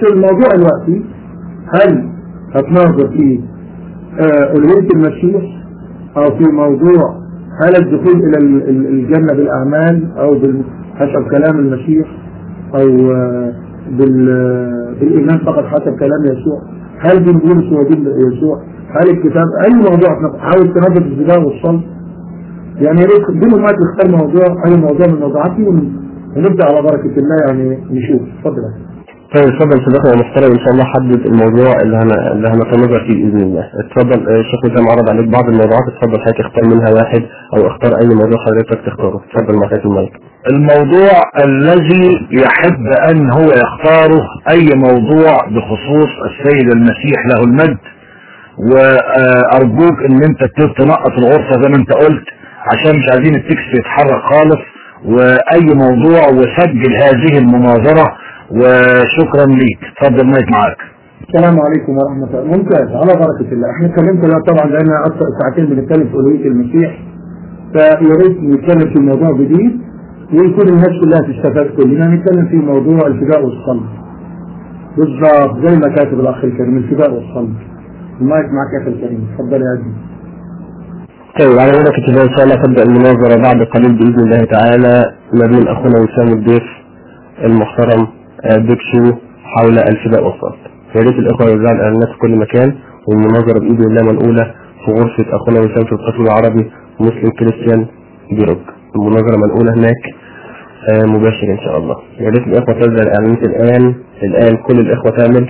الموضوع دلوقتي هل هتناظر في آه، ألوهية المسيح أو في موضوع هل الدخول إلى ال- ال- الجنة بالأعمال أو بال- حسب كلام المسيح أو آه، بال- بالإيمان فقط حسب كلام يسوع هل دين بولس هو دين يسوع هل الكتاب أي موضوع تنظر- حاول تنظر في البداية والصلب يعني يا ريت بدون ما تختار موضوع أي موضوع من موضوعاتي ون- ونبدأ على بركة الله يعني نشوف اتفضل يا أخي. طيب اتفضل صديقنا المحترم ان شاء الله حدد الموضوع اللي هن... اللي هنتناظر فيه باذن الله اتفضل آه، شيخ وسام عرض عليك بعض الموضوعات اتفضل حضرتك اختار منها واحد او اختار اي موضوع حضرتك تختاره اتفضل معك المايك الموضوع الذي يحب ان هو يختاره اي موضوع بخصوص السيد المسيح له المجد وارجوك ان انت تنقط الغرفة زي ما انت قلت عشان مش عايزين التكست يتحرك خالص واي موضوع وسجل هذه المناظرة وشكرا ليك اتفضل مايك معاك السلام عليكم ورحمة الله ممتاز على بركة الله احنا اتكلمنا دلوقتي طبعا لأن أكثر ساعتين بنتكلم في ألوهية المسيح فيا ريت نتكلم في موضوع جديد ويكون الناس كلها تستفاد كلنا نتكلم في موضوع الفداء والصلب بالظبط زي ما كاتب الأخ الكريم الفداء والصلب المايك معك يا أخي الكريم اتفضل يا عزيزي طيب على بركة الله ان شاء الله تبدا المناظره بعد قليل باذن الله تعالى ما بين اخونا وسام الضيف المحترم آه، بيك شو حول الفداء والصلب يا ريت الاخوه يوزعوا الاعلانات في كل مكان والمناظره باذن الله منقوله في غرفه اخونا وسام في القسم العربي مسلم كريستيان جيروج المناظره منقوله هناك آه، مباشر ان شاء الله يا ريت الاخوه توزع الاعلانات الان الان كل الاخوه تعمل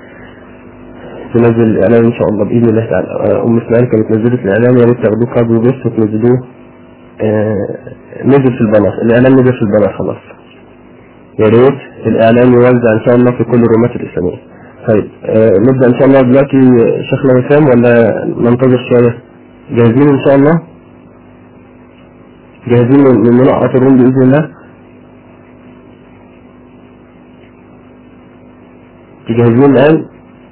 تنزل الاعلان ان شاء الله باذن الله تعالى آه، ام اسماعيل كانت نزلت الاعلان يا ريت تاخدوه كابو بس وتنزلوه آه، نزل في البنر الاعلان نزل في البنر خلاص يا ريت الاعلان يوزع ان شاء الله في كل الرومات الاسلاميه طيب آه، نبدا ان شاء الله دلوقتي شيخنا وسام ولا ننتظر شويه جاهزين ان شاء الله جاهزين من منقط الروم باذن الله جاهزين الان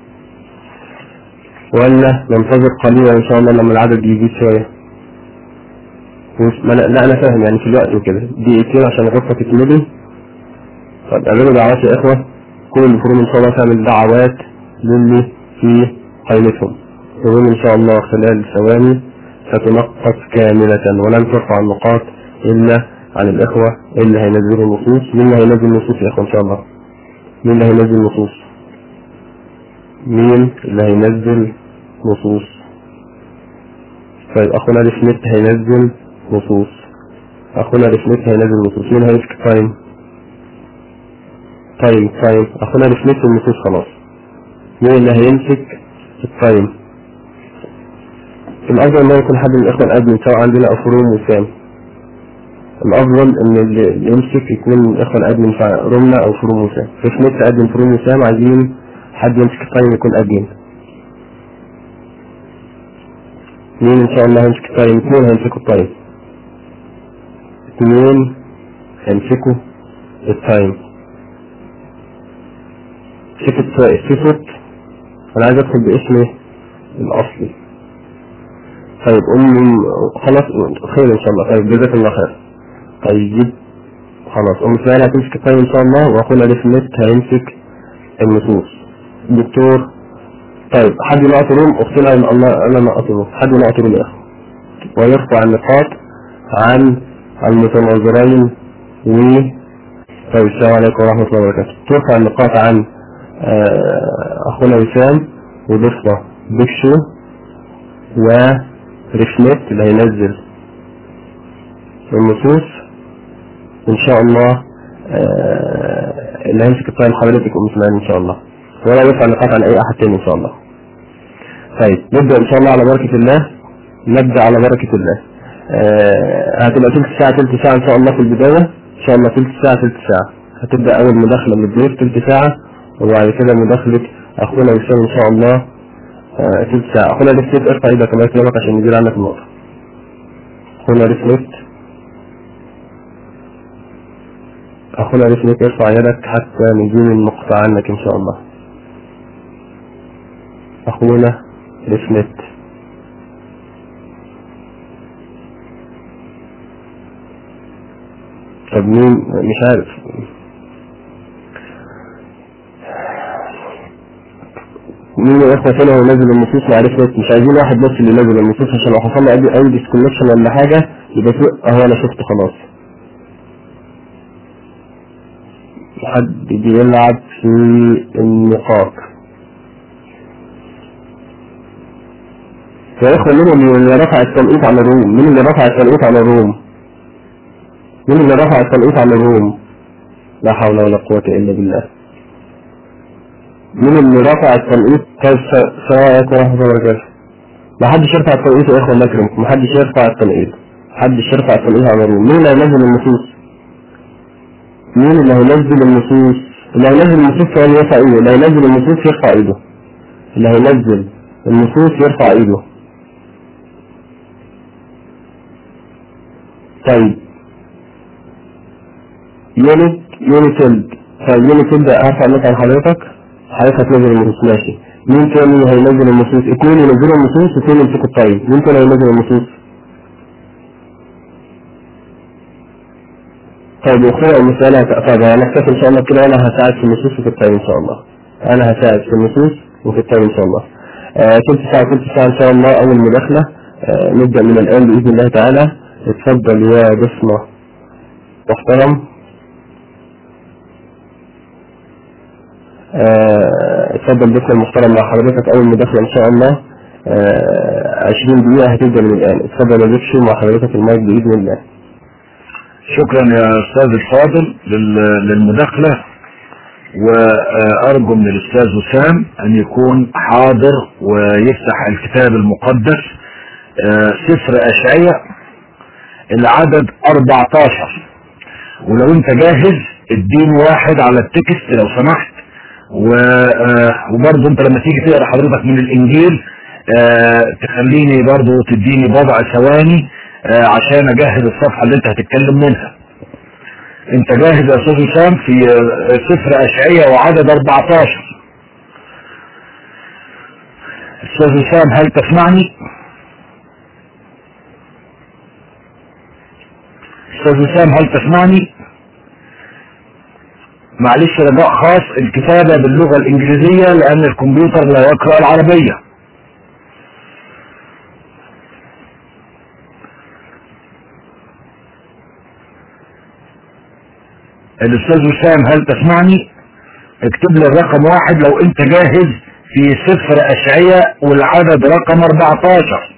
ولا ننتظر قليلا ان شاء الله لما العدد يزيد شويه ومش- ما لا, لا انا فاهم يعني في الوقت وكده دقيقتين عشان الغرفه تتملي طب اعملوا دعوات يا اخوه كل المفروض ان شاء الله تعمل دعوات للي في قائمتهم الروم ان شاء الله خلال ثواني ستنقط كاملة ولن ترفع النقاط الا عن الاخوة اللي هينزلوا النصوص مين اللي هينزل النصوص يا اخوة ان شاء الله مين اللي هينزل النصوص مين اللي هينزل نصوص طيب اخونا ريفنت هينزل نصوص اخونا ريفنت هينزل نصوص مين هيمسك تايم تايم تايم اخونا ريفنت النصوص خلاص مين اللي هيمسك التايم الافضل ان يكون حد من الاخوه الادمن سواء عندنا او فروم وسام الافضل ان اللي اللي يمسك يكون من الاخوه الادمن في رومنا او فروم وسام ريفنت ادمن فروم وسام عايزين حد يمسك التايم يكون ادمن مين ان شاء الله هيمسك التايم اثنين هيمسكوا التايم اثنين هيمسكوا التايم سكت سكت انا عايز ادخل باسمي الاصلي طيب ام خلاص خير ان شاء الله طيب جزاك الله خير طيب خلاص ام اسماعيل هتمسك التايم ان شاء الله واخونا ريفنت هيمسك النصوص دكتور طيب حد ينقط روم اختنا ان الله انا نقط روم حد ينقط روم يا اخي ويرفع النقاط عن المتناظرين و طيب السلام عليكم ورحمة الله وبركاته ترفع النقاط عن آه، اخونا وسام وضيفنا بيكشو وريفنت اللي هينزل النصوص ان شاء الله آه، اللي هيمسك الطايم حضرتك ام اسماعيل ان شاء الله ولا يرفع نقاط عن اي احد تاني ان شاء الله طيب نبدا ان شاء الله على بركه الله نبدا على بركه الله آه هتبقى تلت ساعه تلت ساعه ان شاء الله في البدايه ان شاء الله تلت ساعه تلت ساعه هتبدا اول مداخله من الضيف تلت ساعه وبعد كده مداخله اخونا وسام ان شاء الله آه تلت ساعه اخونا ريفليت ارفع ايدك الله يكرمك عشان نزيل عنك النقطه اخونا ريفليت اخونا ريفليت ارفع يدك حتى نزيل النقطه عنك ان شاء الله اخونا ريفليت طب مين مش عارف مين يا اخوة تاني هو نازل النصوص معرفة مش عايزين واحد بس اللي نازل النصوص عشان لو حصل له اي اي ديسكونكشن ولا حاجة يبقى في اهو انا شفت خلاص حد بيلعب في النقاط يا اخوة مين اللي رفع التنقيط على الروم مين اللي رفع التنقيط على الروم مين اللي رفع التنقيط على الروم لا حول ولا قوة الا بالله مين اللي رفع التنقيط طيب السلام عليكم ورحمة الله وبركاته ما حدش يرفع التنقيط يا اخوة الله يكرمكم ما حدش يرفع التنقيط ما حدش يرفع التنقيط على الروم مين اللي هينزل النصوص مين اللي هينزل النصوص اللي هينزل النصوص كمان يرفع ايده اللي هينزل النصوص يرفع ايده اللي هينزل النصوص يرفع ايده طيب يونت يونتلد طيب يونتلد هرفع النص عن حضرتك حضرتك هتنزل النصوص ماشي مين تاني هينزل النصوص اتنين ينزلوا النصوص واتنين يمسكوا الطيب مين تاني هينزل النصوص طيب اخويا المسألة طيب انا اكتفي ان شاء الله كده انا هساعد في النصوص وفي الطيب ان شاء الله انا هساعد في النصوص وفي الطيب ان شاء الله آه كنت ساعة كنت ساعة ان شاء الله اول مداخلة آه نبدأ من الان بإذن الله تعالى اتفضل يا بسمة محترم آه، اتفضل بسمة المحترم مع حضرتك اول مداخلة ان شاء الله آه، 20 دقيقة هتبدأ من الان اتفضل يا بكشو مع حضرتك المايك بإذن الله شكرا يا استاذ الفاضل لل- للمداخلة وارجو من الاستاذ وسام ان يكون حاضر ويفتح الكتاب المقدس آه، سفر اشعياء العدد 14 ولو انت جاهز اديني واحد على التكست لو سمحت و- آه، وبرضه انت لما تيجي تقرا حضرتك من الانجيل آه، تخليني برضه تديني بضع ثواني آه، عشان اجهز الصفحه اللي انت هتتكلم منها انت جاهز يا استاذ وسام في آه، سفر اشعياء وعدد 14 استاذ وسام هل تسمعني استاذ وسام هل تسمعني معلش رجاء خاص الكتابة باللغة الانجليزية لان الكمبيوتر لا يقرأ العربية الاستاذ وسام هل تسمعني اكتب لي الرقم واحد لو انت جاهز في سفر اشعياء والعدد رقم 14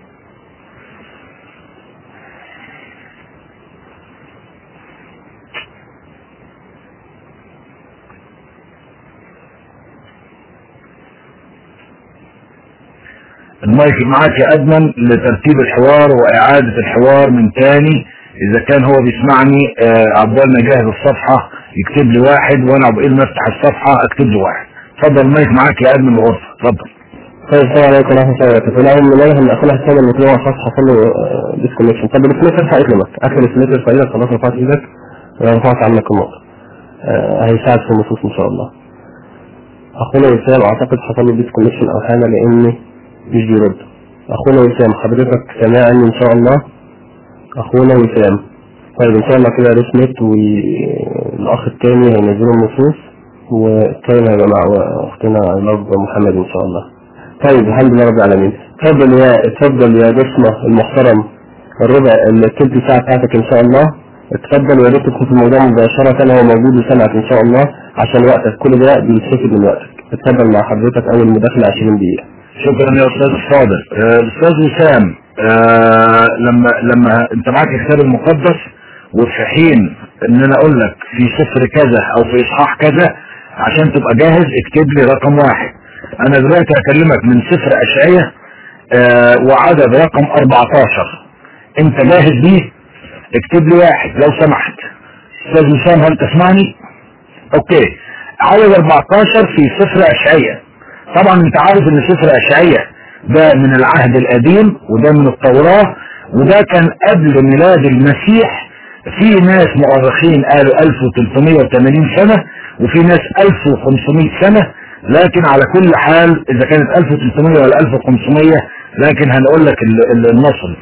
المايك معاك يا ادمن لترتيب الحوار واعادة الحوار من تاني اذا كان هو بيسمعني آه، عقبال ما يجهز الصفحة يكتب لي واحد وانا عقبال ما افتح الصفحة اكتب لي واحد اتفضل المايك معاك يا ادمن الغرفة اتفضل طيب السلام عليكم ورحمة الله وبركاته الأول من الله من أخونا حسين المطلوع خاص حصل له ديسكونكشن طب السليتر ارفع ايدك آخر السليتر ارفع ايدك خلاص رفعت ايدك رفعت عنك النقطة آه، هيساعد في النصوص إن شاء الله أخونا وسام أعتقد حصل له ديسكونكشن أو حاجة لأن مش بيرد أخونا وسام حضرتك سامعني إن شاء الله أخونا وسام طيب إن شاء الله كده رسمت والأخ التاني هينزلوا النصوص والتاني هيبقى مع أختنا لفظ محمد إن شاء الله طيب الحمد لله رب العالمين اتفضل يا اتفضل يا بسمة المحترم الربع التلت ساعة بتاعتك ان شاء الله اتفضل ويا ريت تكون في الموضوع مباشرة هو موجود وسامعك ان شاء الله عشان وقتك كل ده بيتحسب من وقتك اتفضل مع حضرتك اول مداخلة 20 دقيقة شكرا يا استاذ الفاضل آه، الاستاذ وسام آه، لما لما انت معاك الكتاب المقدس وفي حين ان انا اقول لك في سفر كذا او في اصحاح كذا عشان تبقى جاهز اكتب لي رقم واحد انا دلوقتي هكلمك من سفر اشعياء آه، وعدد رقم 14 انت جاهز بيه اكتب لي واحد لو سمحت استاذ وسام هل تسمعني اوكي عدد 14 في سفر اشعياء طبعا انت عارف ان سفر اشعياء ده من العهد القديم وده من التوراة وده كان قبل ميلاد المسيح في ناس مؤرخين قالوا 1380 سنة وفي ناس 1500 سنة لكن على كل حال اذا كانت 1300 ولا 1500 لكن هنقول لك ال- ال- النصر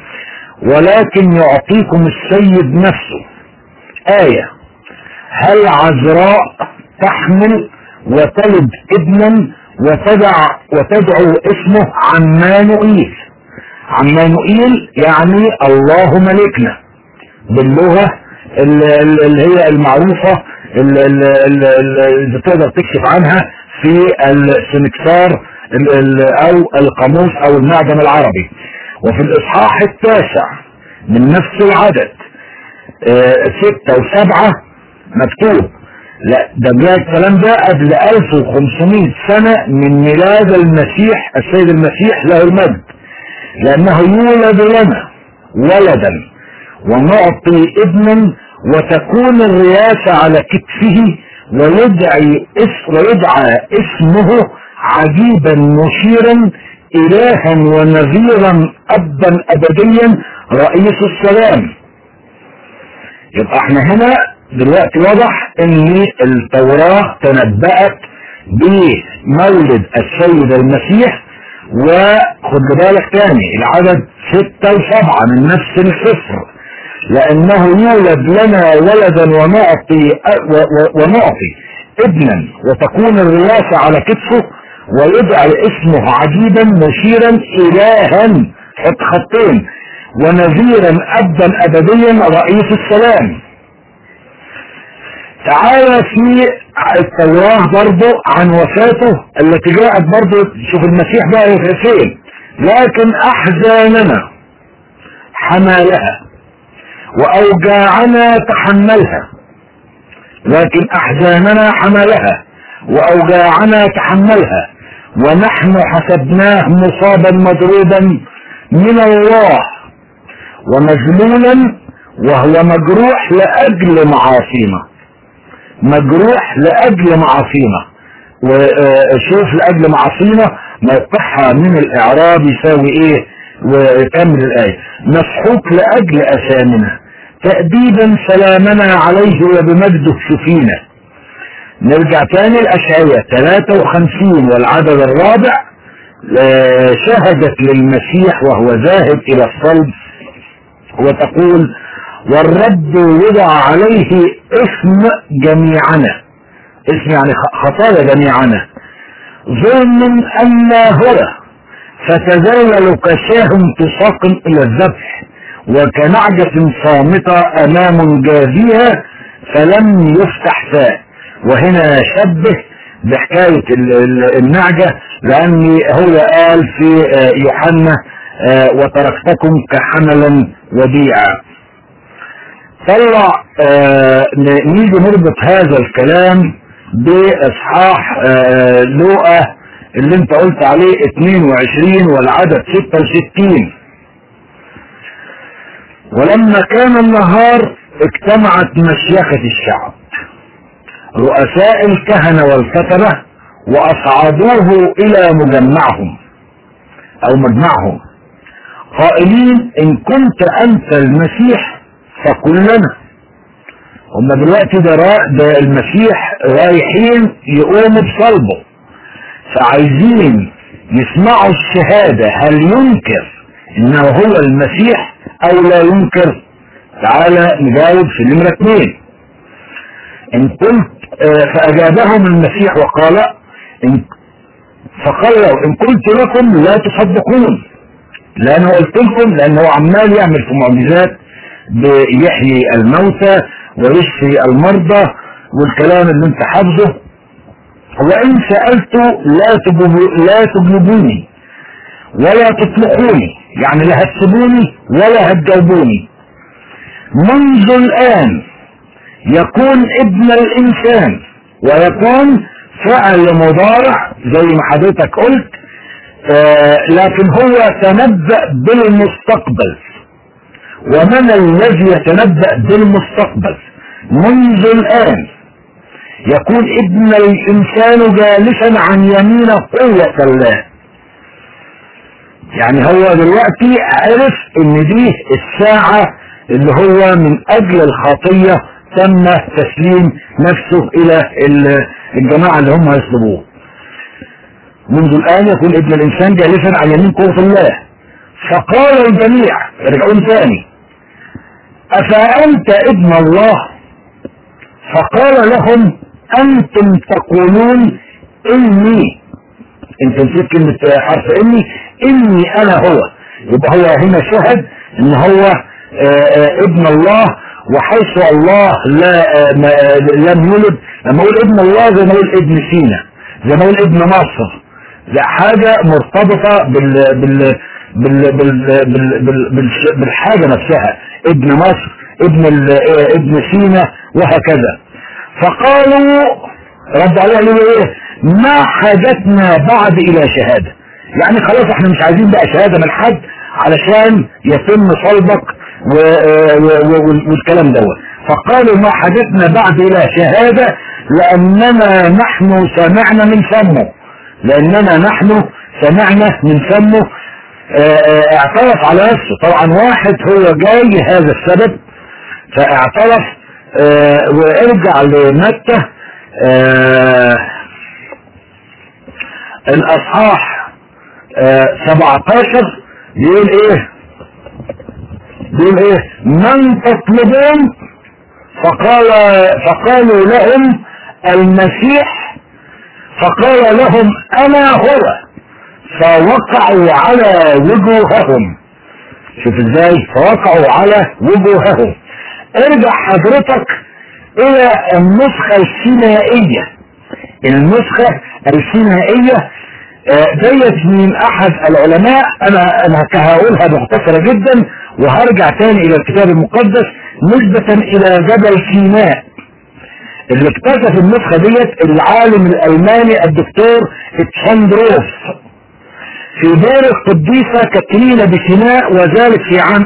ولكن يعطيكم السيد نفسه آية هل عذراء تحمل وتلد ابنا وتدع وتدعو اسمه عمانوئيل عمانوئيل يعني الله ملكنا باللغة اللي هي المعروفة اللي تقدر تكشف عنها في السنكسار او القاموس او المعجم العربي وفي الاصحاح التاسع من نفس العدد ستة وسبعة مكتوب لا ده بقى الكلام ده قبل 1500 سنة من ميلاد المسيح السيد المسيح له المجد لأنه يولد لنا ولدا ونعطي ابنا وتكون الرياسة على كتفه ويدعي اسم ويدعى اسمه عجيبا مشيرا إلها ونذيرا أبا أبديا رئيس السلام يبقى احنا هنا دلوقتي واضح ان التوراة تنبأت بمولد السيد المسيح وخد بالك تاني العدد ستة وسبعة من نفس السفر لانه يولد لنا ولدا ونعطي ونعطي ابنا وتكون الرياسة على كتفه ويدعى اسمه عجيبا مشيرا الها حط خطين ونذيرا ابا ابديا رئيس السلام تعالى في التوراة برضو عن وفاته التي جاءت برضو شوف المسيح بقى فين لكن احزاننا حمالها واوجاعنا تحملها لكن احزاننا حملها واوجاعنا تحملها ونحن حسبناه مصابا مضروبا من الله ومذلولا وهو مجروح لاجل معاصينا مجروح لاجل معاصينا وشوف لاجل معاصينا موقعها من الاعراب يساوي ايه وكمل الايه مسحوق لاجل اثامنا تأديبا سلامنا عليه وبمجده شفينا نرجع تاني الاشعية 53 والعدد الرابع شهدت للمسيح وهو ذاهب الى الصلب وتقول والرب وضع عليه اسم جميعنا اسم يعني خطايا جميعنا ظلم أما هو فتزلل كشاه تساق إلى الذبح وكنعجة صامتة أمام جاذيها فلم يفتح فاه وهنا شبه بحكاية النعجة لأن هو قال في يوحنا وتركتكم كحملا وديعا طلع نيجي نربط هذا الكلام باصحاح لوقا اللي انت قلت عليه 22 والعدد 66 ولما كان النهار اجتمعت مشيخة الشعب رؤساء الكهنة والكتبة واصعدوه الى مجمعهم او مجمعهم قائلين ان كنت انت المسيح فقل لنا هم دلوقتي ده, ده المسيح رايحين يقوموا بصلبه فعايزين يسمعوا الشهادة هل ينكر انه هو المسيح او لا ينكر تعالى نجاوب في نمرة اثنين ان قلت فاجابهم المسيح وقال إن فقال له ان قلت لكم لا تصدقون لانه قلت لكم لانه عمال يعمل في معجزات بيحيي الموتى ويشفي المرضى والكلام اللي انت حافظه وان سألت لا لا تجيبوني ولا تطلقوني يعني لا هتسيبوني ولا هتجاوبوني منذ الان يكون ابن الانسان ويكون فعل مضارع زي ما حضرتك قلت آه لكن هو تنبأ بالمستقبل ومن الذي يتنبأ بالمستقبل منذ الآن يكون ابن الإنسان جالسا عن يمين قوة الله يعني هو دلوقتي عرف ان دي الساعة اللي هو من اجل الخطية تم تسليم نفسه الى الجماعة اللي هم يطلبوه منذ الان يكون ابن الانسان جالسا عن يمين قوة الله فقال الجميع رجعون ثاني أفأنت ابن الله فقال لهم أنتم تقولون إني انت نسيت كلمة حرف اني اني انا هو يبقى هو هنا شهد ان هو آه، آه، ابن الله وحيث الله لا آه، ما- لم يولد لما اقول ابن الله زي ما اقول ابن سينا زي ما اقول ابن مصر لا حاجة مرتبطة بال بال بال بال بال بال بال بالحاجة نفسها ابن مصر ابن ال- آه، ابن سينا وهكذا فقالوا رد عليه قالوا له ايه ما حاجتنا بعد الى شهادة يعني خلاص احنا مش عايزين بقى شهادة من حد علشان يتم صلبك و... و... و... والكلام دوت فقالوا ما حاجتنا بعد الى شهادة لاننا نحن سمعنا من فمه لاننا نحن سمعنا من فمه آه، آه، اعترف على نفسه طبعا واحد هو جاي هذا السبب فاعترف آه، وارجع لمتى آه، الاصحاح آه، 17 بيقول ايه بيقول ايه من تطلبون فقال فقالوا لهم المسيح فقال لهم انا هو فوقعوا على وجوههم شوف ازاي فوقعوا على وجوههم ارجع حضرتك الى النسخة السينائية النسخة السينائية آه، ديت من احد العلماء انا انا هقولها مختصرة جدا وهرجع تاني الى الكتاب المقدس نسبة الى جبل سيناء اللي اكتشف النسخة ديت العالم الالماني الدكتور اتشاندروف في دار القديسة كاترينا بسيناء وذلك في عام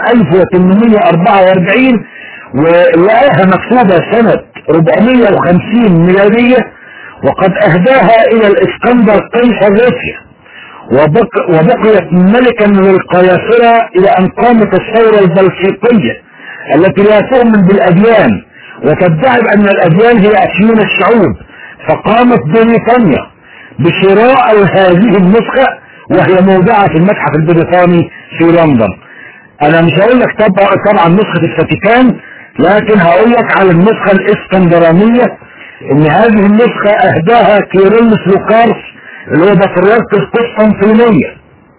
1844 ولقاها مكتوبة سنة 450 ميلادية وقد اهداها الى الاسكندر قيصر روسيا وبق وبقيت ملكا للقياصرة الى ان قامت الثورة البلشيقية التي لا تؤمن بالاديان وتدعي ان الاديان هي افيون الشعوب فقامت بريطانيا بشراء هذه النسخة وهي موضعة في المتحف البريطاني في لندن انا مش هقول لك طبعا طبعا نسخة الفاتيكان لكن هقول لك على النسخة الاسكندرانية ان هذه النسخة اهداها كيرلس لوكارس اللي هو بطريرك القسطنطينية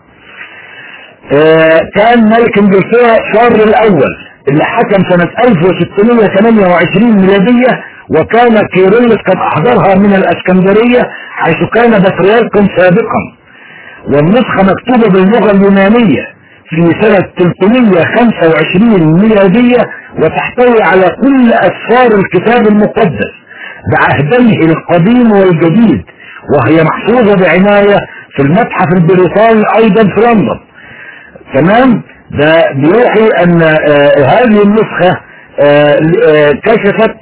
آه كان ملك انجلترا شارل الاول اللي حكم سنة 1628 ميلادية وكان كيرلس قد احضرها من الاسكندرية حيث كان بطريركا سابقا والنسخة مكتوبة باللغة اليونانية في سنة 325 ميلادية وتحتوي على كل أسفار الكتاب المقدس بعهديه القديم والجديد وهي محفوظة بعناية في المتحف البريطاني أيضا في لندن تمام ده بيوحي أن آه هذه النسخة آه آه كشفت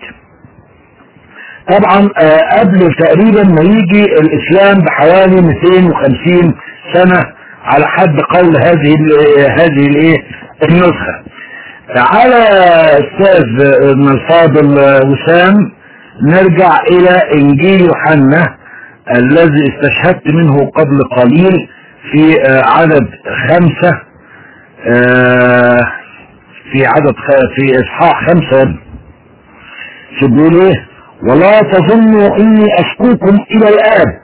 طبعا آه قبل تقريبا ما يجي الإسلام بحوالي 250 سنة على حد قول هذه ال هذه الايه النسخة على استاذ ابن الفاضل وسام نرجع الى انجيل يوحنا الذي استشهدت منه قبل قليل في عدد خمسة في عدد في اصحاح خمسة شو بيقول ايه ولا تظنوا اني اشكوكم الى الاب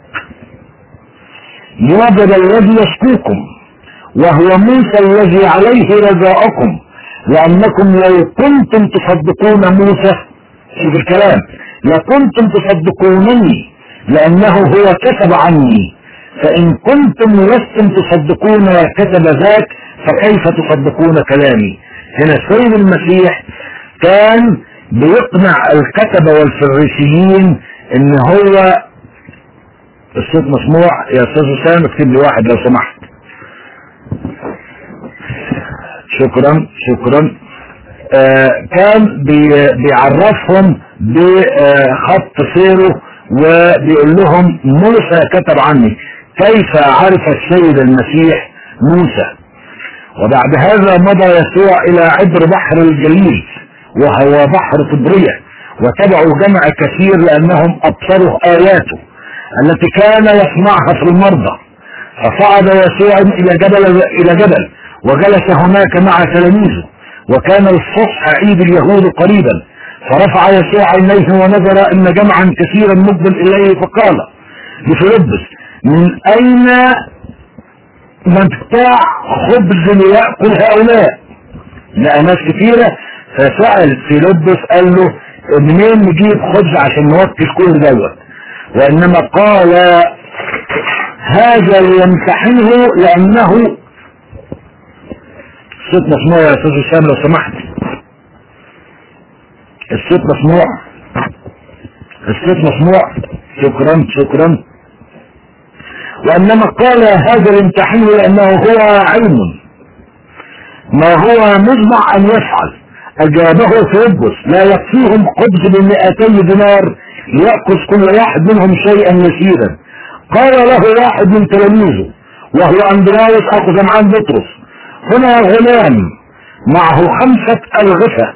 يوجد الذي يشكوكم وهو موسى الذي عليه رجاءكم لأنكم لو كنتم تصدقون موسى شوف الكلام لكنتم تصدقونني لأنه هو كتب عني فإن كنتم لستم تصدقون كتب ذاك فكيف تصدقون كلامي هنا السيد المسيح كان بيقنع الكتبة والفريسيين ان هو الصوت مسموع يا استاذ وسام اكتب لي واحد لو سمحت شكرا شكرا آه كان بي بيعرفهم بخط سيره وبيقول لهم موسى كتب عني كيف عرف السيد المسيح موسى وبعد هذا مضى يسوع الى عبر بحر الجليل وهو بحر طبرية وتبعوا جمع كثير لانهم ابصروا اياته التي كان يصنعها في المرضى فصعد يسوع الى جبل الى جبل وجلس هناك مع تلاميذه وكان الصبح عيد اليهود قريبا فرفع يسوع عينيه ونظر ان جمعا كثيرا مقبل اليه فقال لفيلبس من أين مبتاع خبز ليأكل هؤلاء لقى ناس كثيرة فسأل فيلبس قال له منين نجيب خبز عشان نوكل كل دوت وإنما قال هذا ليمتحنه لأنه الصوت مسموع يا أستاذ هشام لو سمحت الصوت مسموع الصوت مسموع شكرا شكرا وإنما قال هذا الامتحان لأنه هو علم ما هو مجمع أن يفعل أجابه فيبس لا يكفيهم خبز بمئتي دينار ليأخذ كل واحد منهم شيئا يسيرا قال له واحد من تلاميذه وهو أندراوس أخو جمعان بطرس هنا غلام معه خمسة ألغفة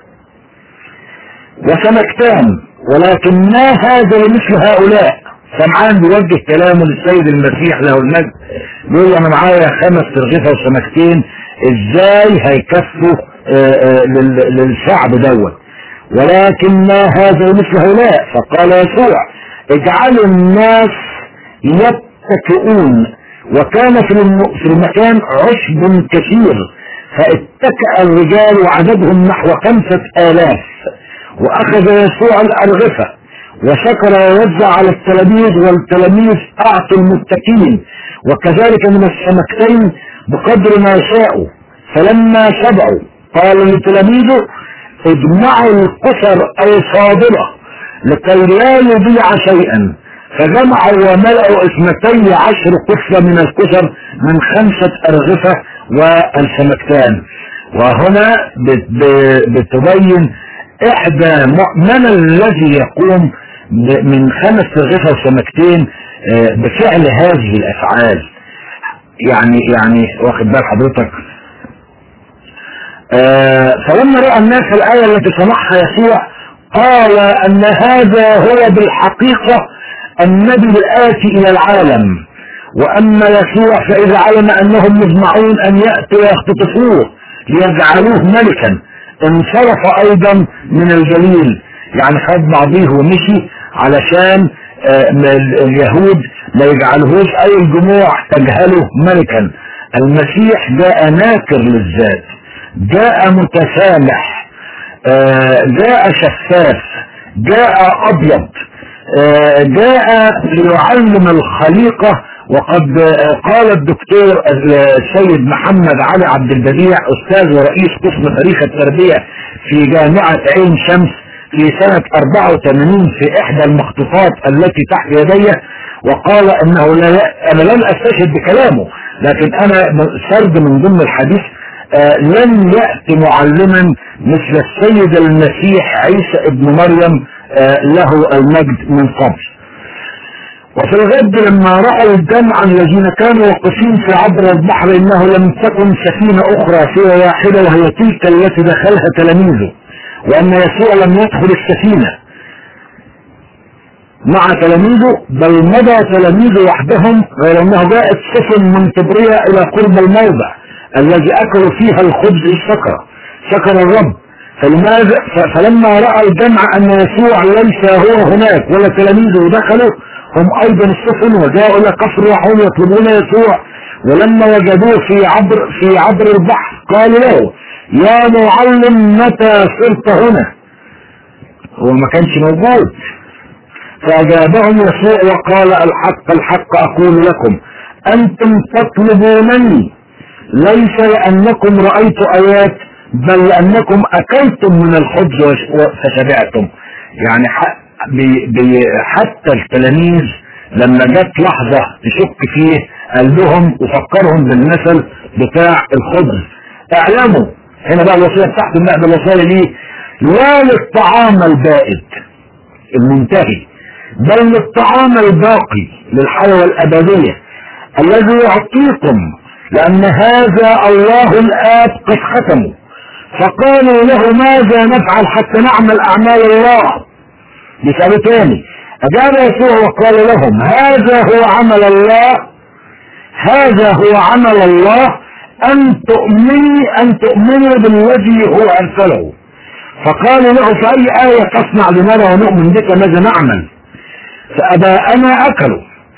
وسمكتان ولكن ما هذا لمثل هؤلاء سمعان بيوجه كلامه للسيد المسيح له المجد بيقول له انا معايا خمس ترغيفه وسمكتين ازاي هيكفوا آه، آه، لل- للشعب دوت ولكن ما هذا لمثل هؤلاء فقال يسوع اجعلوا الناس يتكئون وكان في الم- في المكان عشب كثير فاتكأ الرجال وعددهم نحو خمسة آلاف وأخذ يسوع الأرغفة وشكر ووزع على التلاميذ والتلاميذ أعطوا المتكين وكذلك من السمكتين بقدر ما شاءوا فلما شبعوا قال لتلاميذه اجمعوا القصر الفاضلة لكي لا يضيع شيئا فجمعوا وملأوا اثنتي عشر قصة من القصر من خمسة أرغفة والسمكتان وهنا بت- ب- بتبين إحدى م- من الذي يقوم ب- من خمس أرغفة وسمكتين آه، بفعل هذه الأفعال يعني يعني واخد بال حضرتك آه، فلما رأى الناس الآية التي سمعها يسوع قال أن هذا هو بالحقيقة النبي الآتي إلى العالم وأما يسوع فإذا علم أنهم يجمعون أن يأتوا ويختطفوه ليجعلوه ملكا انصرف أيضا من الجليل يعني خد بعضيه ومشي علشان آه، ما ال- اليهود ما يجعلهوش أي الجموع تجهله ملكا المسيح جاء ناكر للذات جاء متسامح آه، جاء شفاف جاء أبيض آه، جاء ليعلم الخليقة وقد آه، قال الدكتور السيد محمد علي عبد البديع أستاذ ورئيس قسم تاريخ التربية في جامعة عين شمس في سنة 84 في إحدى المخطوطات التي تحت يدي وقال أنه لا ي... أنا لم أستشهد بكلامه لكن أنا سرد من ضمن الحديث آه، لن يأتي معلما مثل السيد المسيح عيسى ابن مريم آه، له المجد من قبل وفي الغد لما رأوا الجمع الذين كانوا واقفين في عبر البحر إنه لم تكن سفينة أخرى سوى واحدة وهي تلك التي دخلها تلاميذه وأن يسوع لم يدخل السفينة مع تلاميذه بل مضى تلاميذه وحدهم غير أنه جاءت سفن من طبرية إلى قرب الموضع الذي أكلوا فيها الخبز الشكر شكر الرب فلماذا ف- فلما رأى الجمع أن يسوع ليس هو هناك ولا تلاميذه دخلوا هم أيضا السفن وجاءوا إلى قصر وحول يطلبون يسوع ولما وجدوه في عبر في عبر البحر قالوا له يا معلم متى صرت هنا هو ما كانش موجود فأجابهم يسوع وقال الحق الحق أقول لكم أنتم تطلبونني ليس لأنكم رأيت آيات بل لأنكم أكلتم من الخبز وش- فشبعتم يعني ح- بي بي حتى التلاميذ لما جت لحظة تشك فيه قال لهم وفكرهم بالمثل بتاع الخبز اعلموا هنا بقى الوصية بتاعته النقد الوصية ليه لا للطعام البائد المنتهي بل للطعام الباقي للحياة الأبدية الذي يعطيكم لأن هذا الله الآب قد ختمه فقالوا له ماذا نفعل حتى نعمل أعمال الله بسبب تاني أجاب يسوع وقال لهم هذا هو عمل الله هذا هو عمل الله أن تؤمني أن تؤمنوا بالذي هو أرسله فقالوا له في أي آية تصنع لنا ونؤمن بك ماذا نعمل فأباءنا أكلوا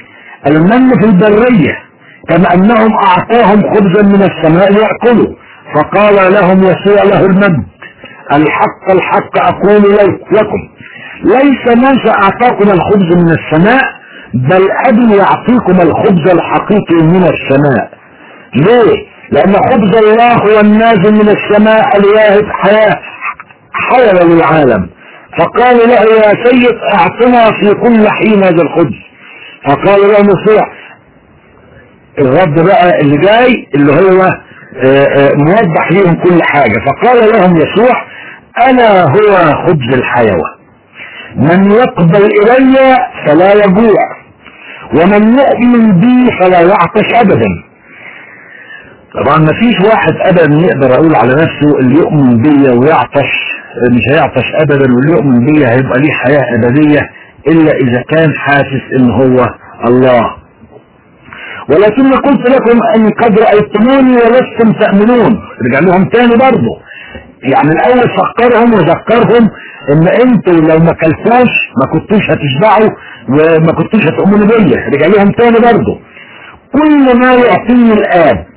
المن في البرية كما أنهم أعطاهم خبزا من السماء يأكلوا فقال لهم يسوع له المجد الحق الحق أقول لكم ليس من سأعطاكم الخبز من السماء بل أبي يعطيكم الخبز الحقيقي من السماء ليه؟ لأن خبز الله هو النازل من السماء لياهب حياة حياة للعالم فقال له يا سيد اعطنا في كل حين هذا الخبز فقال له يسوع الرد بقى اللي جاي اللي هو آه، آه، موضح لهم كل حاجة فقال لهم يسوع انا هو خبز الحيوة من يقبل الي فلا يجوع ومن يؤمن بي فلا يعطش ابدا طبعا ما فيش واحد ابدا يقدر اقول على نفسه اللي يؤمن بيا ويعطش مش هيعطش ابدا واللي يؤمن بيا هيبقى ليه حياة ابدية الا اذا كان حاسس ان هو الله ولكن قلت لكم ان قد رأيتموني ولستم تأمنون رجع لهم تاني برضه يعني الاول فكرهم وذكرهم ان انتوا لو ما كلتوش ما كنتوش هتشبعوا وما كنتوش هتؤمنوا بيا رجع لهم تاني برضه كل ما يعطيني الاب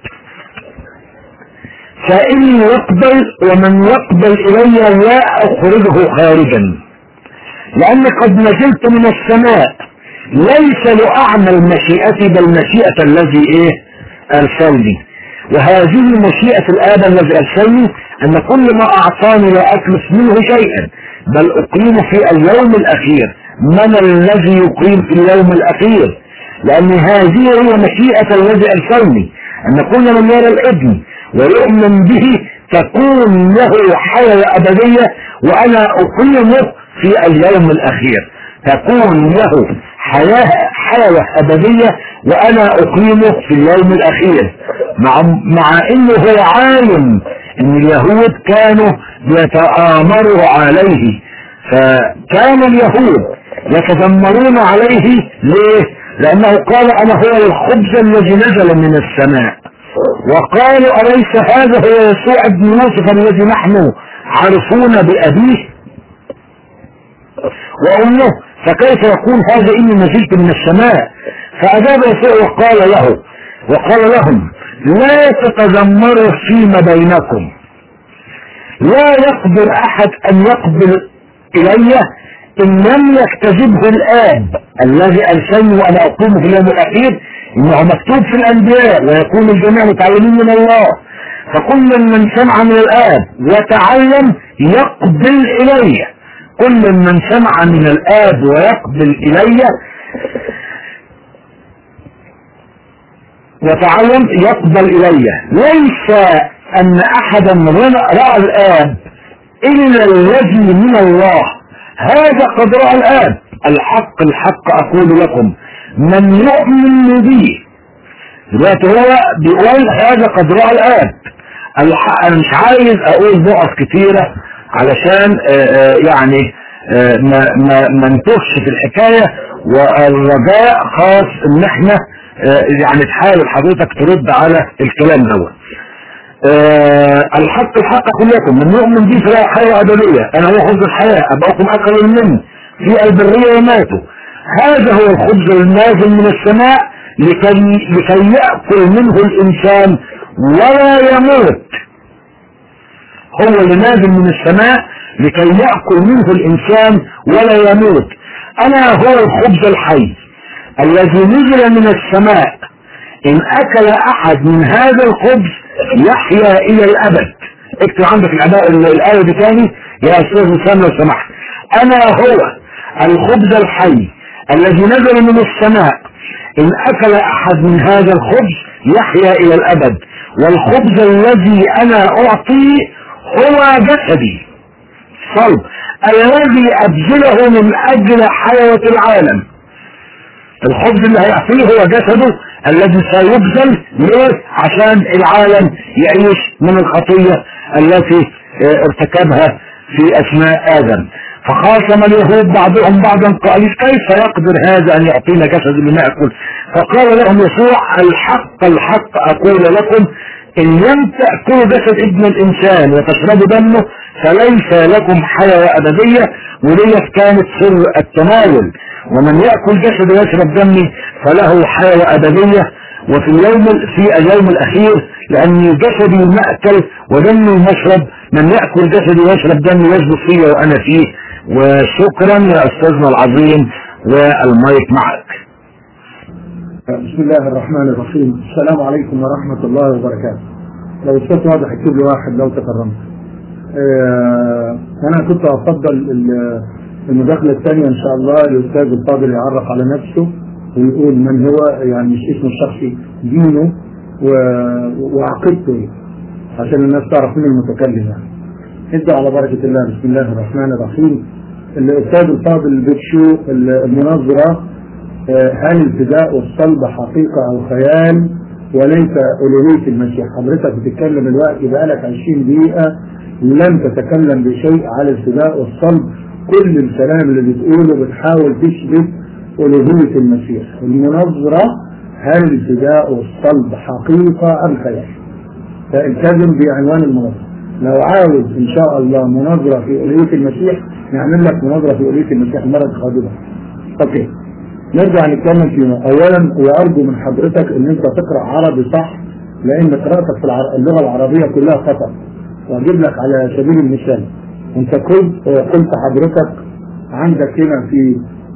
فإني يقبل ومن يقبل إلي لا أخرجه خارجا لأن قد نزلت من السماء ليس لأعمل مشيئتي بل مشيئة الذي إيه أرسلني وهذه مشيئة الآب الذي أرسلني أن كل ما أعطاني لا أتلف منه شيئا بل أقيم في اليوم الأخير من الذي يقيم في اليوم الأخير لأن هذه هي مشيئة الذي أرسلني أن كل من يرى الابن ويؤمن به تكون له حياة أبدية وأنا أقيمه في اليوم الأخير تكون له حياة حياة أبدية وأنا أقيمه في اليوم الأخير مع, مع أنه هو عالم أن اليهود كانوا يتآمروا عليه فكان اليهود يتذمرون عليه ليه؟ لأنه قال أنا هو الخبز الذي نزل من السماء وقالوا أليس هذا هو يسوع ابن يوسف الذي نحن عارفون بأبيه وأمه فكيف يكون هذا إني نزلت من السماء فأجاب يسوع وقال له وقال لهم لا تتذمروا فيما بينكم لا يقدر أحد أن يقبل إلي إن لم يكتذبه الآب الذي أرسلني وأنا أقوم في اليوم الأخير إنه مكتوب في الأنبياء ويكون الجميع متعلمين من الله فكل من سمع من الآب وتعلم يقبل إلي كل من سمع من الآب ويقبل إلي وتعلم يقبل إلي ليس أن أحدا رأى الآب إلا الذي من الله هذا قد رأى الآب الحق الحق أقول لكم من يؤمن بي دلوقتي هو بيقول هذا قد رأى الآب الحق أنا مش عايز أقول نقط كتيرة علشان آآ آآ يعني آآ ما ما ما نتوهش في الحكاية والرجاء خاص ان احنا يعني تحاول حضرتك ترد على الكلام دوت الحق الحق اقول لكم من يؤمن بي فلا حياة أبدية انا هو خبز الحياة ابقاكم اكل مني في البرية وماتوا هذا هو الخبز النازل من السماء لكي, لكي يأكل منه الإنسان ولا يموت هو اللي نازل من السماء لكي يأكل منه الإنسان ولا يموت أنا هو الخبز الحي الذي نزل من السماء إن أكل أحد من هذا الخبز يحيا إلى الأبد اكتب عندك الآية دي تاني يا أستاذ وسام لو سمحت أنا هو الخبز الحي الذي نزل من السماء إن أكل أحد من هذا الخبز يحيا إلى الأبد والخبز الذي أنا أعطيه هو جسدي صلب الذي أبذله من أجل حياة العالم الخبز اللي هيعطيه هو جسده الذي سيبذل ليه عشان العالم يعيش من الخطية التي ارتكبها في أثناء آدم فخاصم اليهود بعضهم بعضا قالوا كيف يقدر هذا ان يعطينا جسد لنأكل فقال لهم يسوع الحق الحق اقول لكم ان لم تأكلوا جسد ابن الانسان وتشربوا دمه فليس لكم حياة أبدية وديت كانت سر التناول ومن يأكل جسد ويشرب دمي فله حياة أبدية وفي اليوم في اليوم الأخير لأن جسدي مأكل ودمي مشرب من يأكل جسدي ويشرب دمي يثبت فيه وأنا فيه وشكرا يا أستاذنا العظيم والمايك معك بسم الله الرحمن الرحيم السلام عليكم ورحمة الله وبركاته لو الصوت واضح اكتب لي واحد لو تكرمت آه أنا كنت أفضل ال- المداخلة الثانية إن شاء الله الأستاذ الفاضل يعرف على نفسه ويقول من هو يعني مش اسمه الشخصي دينه و- وعقيدته إيه عشان الناس تعرف مين المتكلم يعني نبدأ على بركة الله بسم الله الرحمن الرحيم الأستاذ الفاضل بيكشو المناظرة آه، هل الفداء والصلب حقيقة أو خيال وليس ألوهية المسيح حضرتك بتتكلم الوقت بقالك 20 دقيقة لم تتكلم بشيء على الفداء والصلب كل الكلام اللي بتقوله بتحاول تثبت ألوهية المسيح المناظرة هل الفداء والصلب حقيقة أم خيال فالتزم بعنوان المناظرة لو عاوز إن شاء الله مناظرة في ألوهية المسيح نعمل لك مناظرة في ألوهية المسيح المرة القادمة أوكي نرجع نتكلم فيما اولا وارجو من حضرتك ان انت تقرا عربي صح لان قراءتك في العر... اللغه العربيه كلها خطا واجيب لك على سبيل المثال انت قلت قلت حضرتك عندك هنا في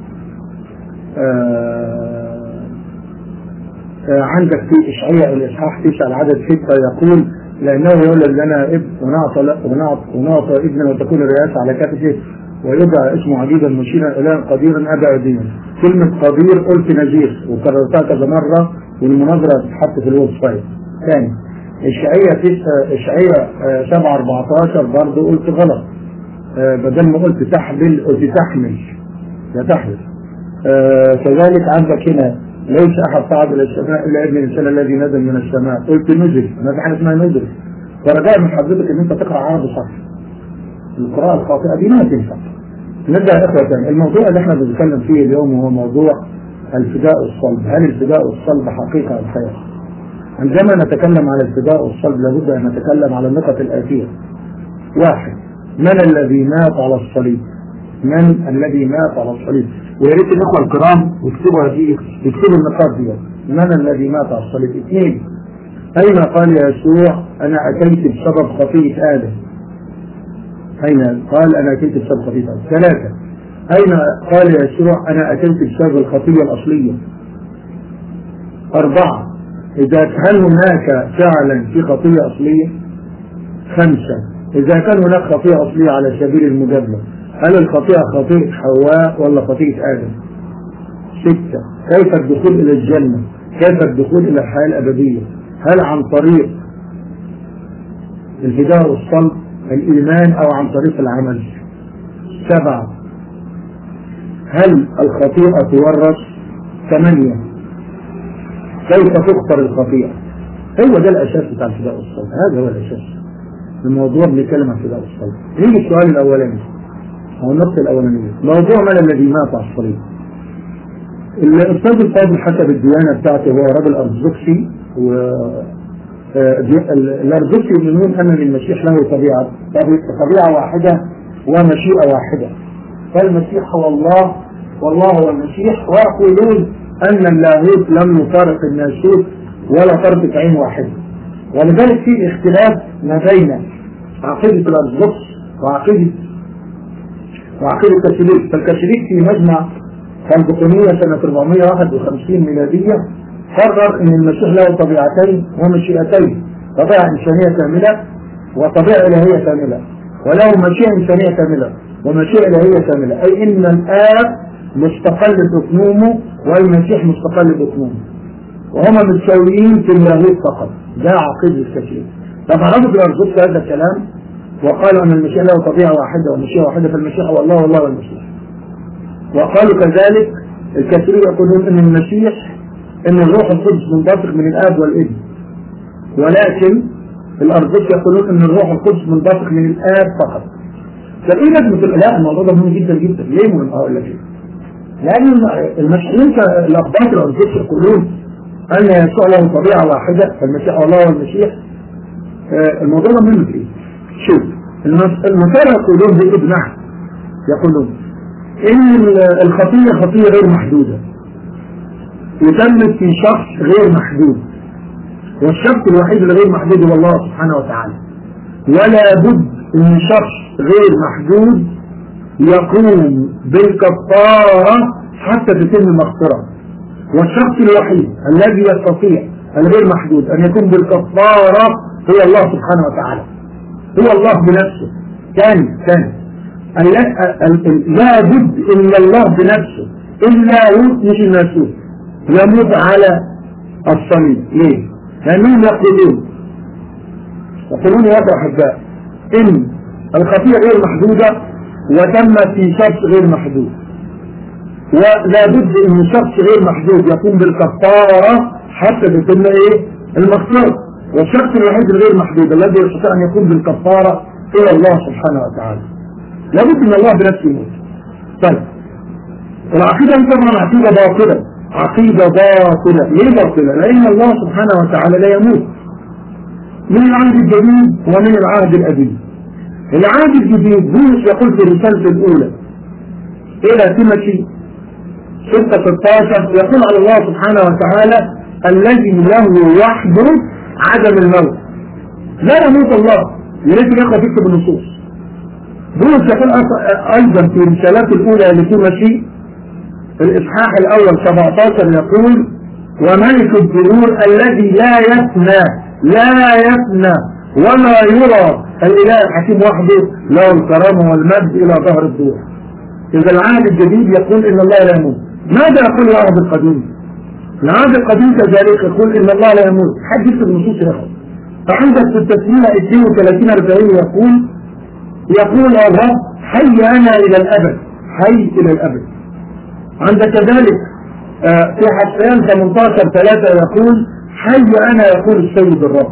آه آه عندك في اشعياء الاصحاح 9 العدد 6 يقول لانه يولد لنا ابن ونعطى ونعطى ونعطى ابنا وتكون الرئاسه على كتفه ويدعى اسمه عجيبا مشيرا الها قديرا ابديا كلمه قدير قلت نذير وكررتها كذا مره والمناظره تتحط في الويب سايت ثاني اشعياء 9 اشعياء 7 14 برضه قلت غلط آه بدل ما قلت تحمل قلت تحمل لا تحمل آه كذلك عندك هنا ليس احد صعد الى السماء الا ابن الانسان الذي نزل من السماء قلت نزل ما في حاجه اسمها نزل فرجاء من حضرتك ان انت تقرا عربي صح القراءه الخاطئه دي ما تنفع نبدا يا اخوه تاني الموضوع اللي احنا بنتكلم فيه اليوم هو موضوع الفداء والصلب هل الفداء والصلب حقيقه ام خيال عندما نتكلم على الفداء والصلب لابد ان نتكلم على النقط الاتيه واحد من الذي مات على الصليب من الذي مات على الصليب ويا ريت الاخوه الكرام يكتبوا هذه يكتبوا النقاط دي من الذي مات على الصليب اثنين اين قال يسوع انا اتيت بسبب خطيئه ادم اين قال انا اتيت بسبب خطيئه ادم ثلاثه اين قال يسوع انا اتيت بسبب الخطيه الاصليه اربعه اذا هل هناك فعلا في خطيه اصليه خمسه اذا كان هناك خطيه اصليه على سبيل المجادله هل الخطيئة خطيئة حواء ولا خطيئة آدم ستة كيف الدخول إلى الجنة كيف الدخول إلى الحياة الأبدية هل عن طريق الفداء والصلب الإيمان أو عن طريق العمل سبعة هل الخطيئة تورث ثمانية كيف تختار الخطيئة هو ده الأساس بتاع الفداء والصلب هذا هو الأساس الموضوع بنتكلم عن الفداء والصلب نيجي السؤال الأولاني أو النقطة الأولانية موضوع من الذي مات على الصليب الأستاذ الفاضل حسب الديانة بتاعته هو رجل أرثوذكسي و الأرثوذكسي يؤمنون أن للمسيح له طبيعة طبيعة واحدة ومشيئة واحدة فالمسيح هو الله والله هو المسيح ويقولون أن اللاهوت لم يفارق الناسوت ولا طرفة عين واحدة ولذلك في اختلاف ما بين عقيدة الأرثوذكس وعقيدة وعقيدة الكاثوليك فالكاثوليك في مجمع البطونية سنة 451 ميلادية قرر ان المسيح له طبيعتين ومشيئتين طبيعة انسانية كاملة وطبيعة الهية كاملة وله مشيئة انسانية كاملة ومشيئة الهية كاملة اي ان الاب مستقل بأكنومه والمسيح مستقل بأكنومه وهما متساويين في اللاهوت فقط ده عقيدة الكاثوليك طبعا رفض الارثوذكس هذا الكلام وقالوا أن المسيح له طبيعة واحدة ومشيئة واحدة فالمسيح هو الله والله والمسيح وقالوا كذلك الكثير يقولون أن المسيح أن الروح القدس منبثق من الآب والابن ولكن الأرثوذكس يقولون أن الروح القدس منبثق من الآب فقط فإيه لازمة الإله الموضوع ده مهم جدا جدا ليه مهم أقول لك لأن المسيحيين الأقباط الأرثوذكس يقولون أن يسوع له طبيعة واحدة فالمسيح الله والمسيح الموضوع ده مهم في إيه؟ شوف المثال يقولون بإجماع يقولون إن الخطية خطية غير محدودة وتمت في شخص غير محدود والشخص الوحيد الغير محدود هو الله سبحانه وتعالى ولا بد ان شخص غير محدود يقوم بالكفارة حتى تتم المغفرة والشخص الوحيد الذي يستطيع الغير محدود ان يكون بالكفارة هو الله سبحانه وتعالى هو الله بنفسه ثاني ثاني لا بد ان الله بنفسه الا مش المسؤول يموت على الصليب ليه؟ لانهم يقولون يقولون يا احباء ان الخطيئة غير محدودة وتمت في شخص غير محدود ولا بد ان شخص غير محدود يقوم بالكفارة حتى تتم ايه المغفرة والشخص الوحيد الغير محدود الذي يستطيع ان يقوم بالكفارة هو الله سبحانه وتعالى لابد ان الله بنفسه يموت طيب العقيدة دي طبعا عقيدة باطلة عقيدة باطلة ليه باطلة لان الله سبحانه وتعالى لا يموت من العهد الجديد ومن العهد القديم العهد الجديد بولس يقول في الرسالة الأولى إلى تيموثي 6 16 يقول على الله سبحانه وتعالى الذي له وحده عدم الموت لا يموت الله يريد الإخوة تكتب النصوص بولس يقول أيضا في الرسالات الأولى لتيموثي الإصحاح الأول 17 يقول وملك الدهور الذي لا يفنى لا يفنى ولا يرى الإله الحكيم وحده له الكرامة والمجد إلى ظهر الدور إذا العهد الجديد يقول إن الله لا يموت ماذا يقول العهد القديم العهد القديم كذلك يقول إن الله لا يموت حد يكتب النصوص يا أخي فعندك في التسمية 32 40 يقول يقول الله حي أنا إلى الأبد حي إلى الأبد عندك كذلك في حسان 18 3 يقول حي أنا يقول السيد الرب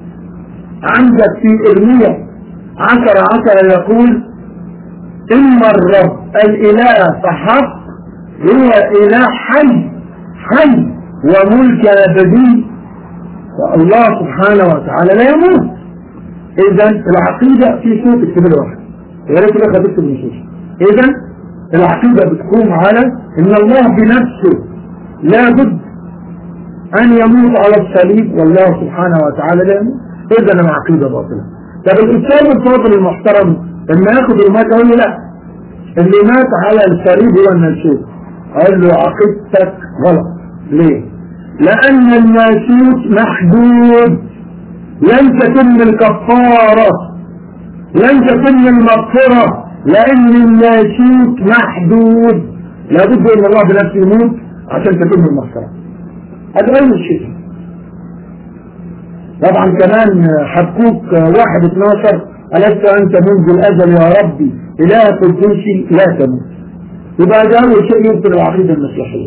عندك في إرمية عشر عشر يقول إن الرب الإله فحق هو إله حي حي وملك أبدي والله سبحانه وتعالى لا يموت إذا العقيدة في صوت اكتب واحد يا ريت كده خدت النصوص إذا العقيدة بتقوم على إن الله بنفسه لابد أن يموت على الصليب والله سبحانه وتعالى لا يموت إذا أنا عقيدة باطلة طب الأستاذ الفاضل المحترم لما ياخد المات يقول له لا اللي مات على الصليب هو الناسوت قال له عقيدتك غلط ليه؟ لأن الناسوت محدود لن تتم الكفارة لن تتم المغفرة لأن الناسوت محدود لابد أن الله بنفسه يموت عشان تتم المغفرة هذا أول شيء طبعا كمان حبكوك واحد اتناشر ألست أنت منذ الأزل يا ربي إله قدوسي لا تموت يبقى ده أول شيء يبطل العقيدة المسيحية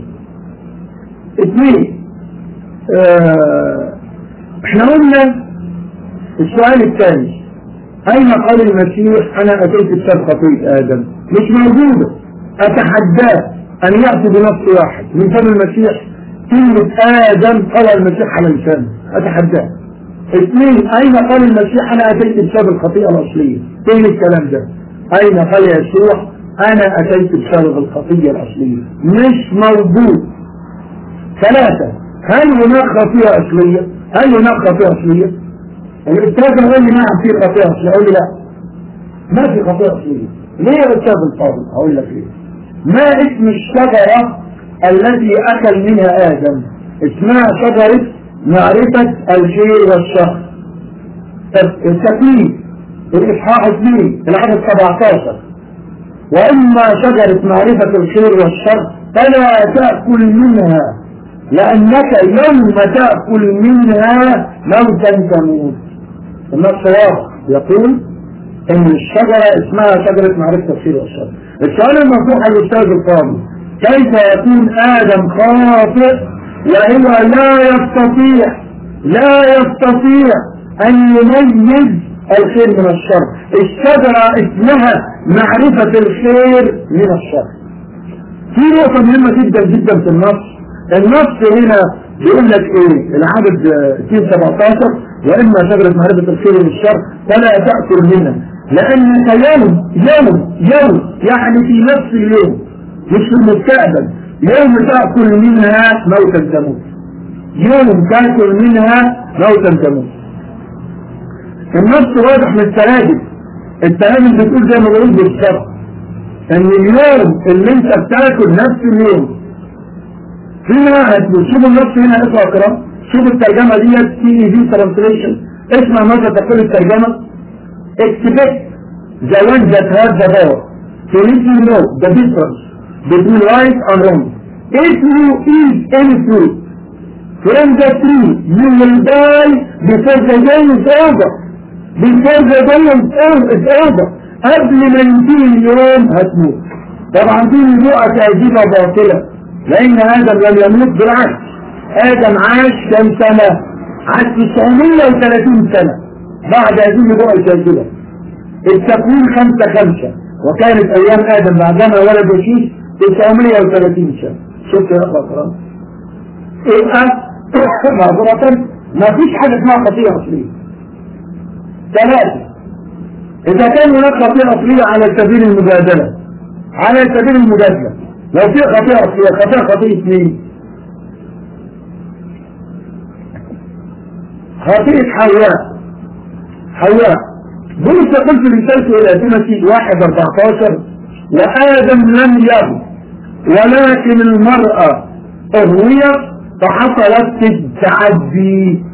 اثنين اه احنا قلنا السؤال الثاني أين قال المسيح أنا أتيت بسبب خطيئة آدم مش موجودة أتحداه أن يأتي بنص واحد من فم المسيح كلمة آدم قال المسيح على لسانه أتحداه اثنين أين قال المسيح أنا أتيت بسبب الخطيئة الأصلية فين الكلام ده أين قال يسوع أنا أتيت بسبب الخطيئة الأصلية مش موجود ثلاثة هل هناك خطيئة أصلية هل هناك خطيئة أصلية الأستاذ يقول لي نعم في خطيئة أصلية أقول لي لا ما في خطيئة أصلية ليه يا أستاذ الفاضل أقول لك ليه ما اسم الشجرة التي أكل منها آدم اسمها شجرة معرفة الخير والشر التكليف الإصحاح 2 العدد 17 وإما شجرة معرفة الخير والشر فلا تأكل منها لأنك يوم تأكل منها موتا تموت النص واضح يقول إن الشجرة اسمها شجرة معرفة الخير والشر السؤال المفتوح على الأستاذ القاضي كيف يكون آدم خاطئ وهو لا يستطيع لا يستطيع أن يميز الخير من الشر الشجرة اسمها معرفة الخير من الشر في نقطة مهمة جدا جدا في النص النص هنا بيقول لك ايه العدد 17 واما شجرة معرفة الخير من الشر فلا تأكل منها لأنك يوم يوم يوم يعني في نفس اليوم مش في المستقبل يوم تأكل منها موتا تموت يوم تأكل منها موتا تموت النص واضح من التراجم التراجم بتقول زي ما بقول بالظبط ان اليوم اللي انت بتاكل نفس اليوم هنا هتقول شوف النص هنا اقرا اقرا شوف الترجمه ديت تي في ترانسليشن اسمع ماذا تقول الترجمه expect the one that has the power to let you know the difference between right and wrong if you eat any fruit from the tree you will die before the day is over before the day is over قبل ما ينتهي اليوم هتموت طبعا دي نبوءة كاذبة باطلة لأن آدم لم يموت بالعكس آدم عاش كم سنة عاش 930 سنة بعد هذه النبوءة الكاذبة التكوين خمسة خمسة وكانت أيام آدم بعدما ولد شيء 930 سنة شفت يا أخوة الكرام يبقى معذرة ما فيش حاجة اسمها خطيئة أصلية ثلاثة إذا كان هناك خطيئة أصلية على سبيل المجادلة على سبيل المجادلة لو في خطيئة أصلية خطيئة خطيئة مين؟ خطيئة حواء حواء بولس يقول في رسالته إلى تيموثي 1 14 وآدم لم يغ ولكن المرأة أغوية فحصلت التعدي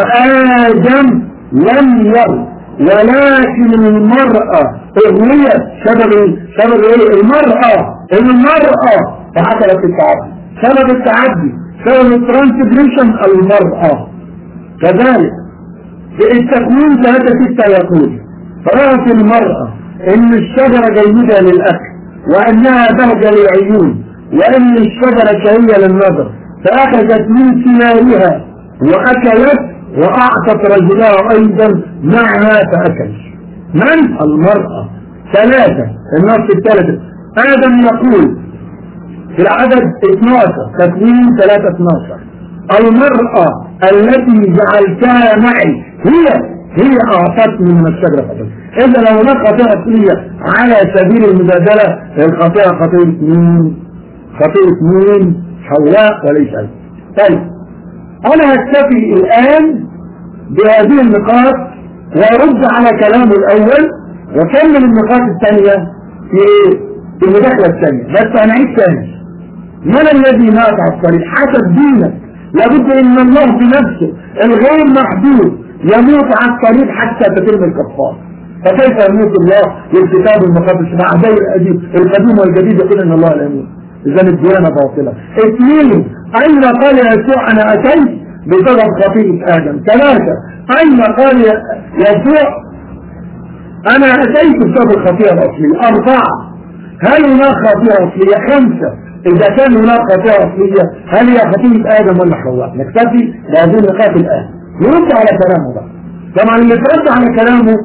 وآدم لم يغ ولكن المرأة اغوية سبب سبب ايه المرأة المرأة فحصلت التعدي سبب التعدي سبب الترانسجريشن المرأة كذلك في التكوين ثلاثة ستة يقول رأت المرأة ان الشجرة جيدة للأكل وانها بهجة للعيون وان الشجرة شهية للنظر فأخذت من ثمارها وأكلت وأعطت رجلها أيضا معها فأكل من؟ المرأة ثلاثة النص الثالثة آدم يقول في العدد 12 تكوين 3 12 المرأة التي جعلتها معي هي هي أعطتني من الشجرة خطيئة إذا لو هناك خطيئة أصلية على سبيل المجادلة الخطيئة خطيئة مين؟ خطيئة مين؟ حواء وليس أنت طيب أنا هكتفي الآن بهذه النقاط وأرد على كلامه الأول وكمل النقاط الثانية في في المداخلة الثانية بس أنا عيد ثاني من الذي مات على الطريق حسب دينك لابد ان الله بنفسه الغير محدود يموت على الطريق حتى تتم الكفار فكيف يموت الله والكتاب المقدس مع زي القديم القديم والجديد يقول ان الله لا يموت اذا الديانة باطلة اثنين اين قال يسوع انا اتيت بسبب خطيئة ادم ثلاثة اين قال يسوع انا اتيت بسبب الخطيئة الاصلية اربعة هل هناك خطيئة اصلية خمسة اذا كان هناك خطيئة اصلية هل هي خطيئة ادم ولا حواء نكتفي بهذه النقاط الان نرد على كلامه بقى طبعا اللي ترد على كلامه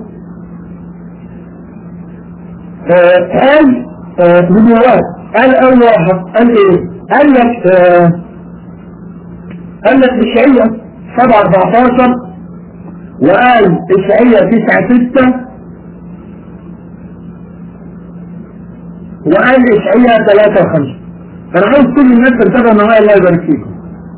آه قال آه نبوات قال اول واحد قال ايه قال لك آه قال لك اشعية 7 14 وقال اشعية 9 6 وقال اشعية 3 5 انا عايز كل الناس تتابع معايا الله يبارك فيكم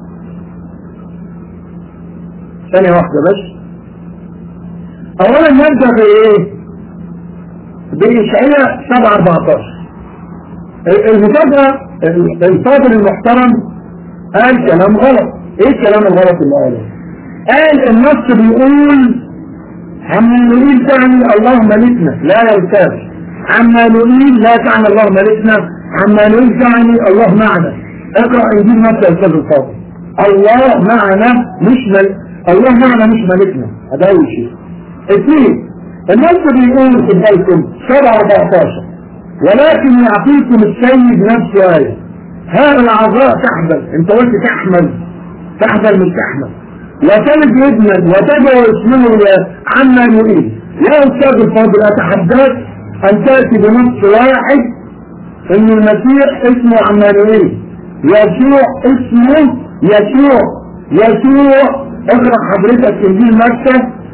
ثانية واحدة بس اولا نبدأ بايه بإشعية 7 14 المفاجأة الفاضل المحترم قال كلام غلط ايه الكلام الغلط اللي قاله قال النص بيقول عما نريد تعني الله ملكنا لا يرتاح عما نريد لا تعني الله ملكنا عما نريد تعني الله معنا اقرأ انجيل متى يا استاذ الفاضل الله معنا مش مل... الله معنا مش ملكنا هذا اول شيء اثنين النص بيقول في بالكم 7 14 ولكن يعطيكم السيد نفسه آية هذا العذراء تحمل انت قلت تحمل تحمل مش تحمل وتلد ابنا وتدعو اسمه عما يريد يا استاذ الفاضل اتحداك ان تاتي بنص واحد ان المسيح اسمه عما يريد يسوع اسمه يسوع يسوع اقرا حضرتك انجيل مكه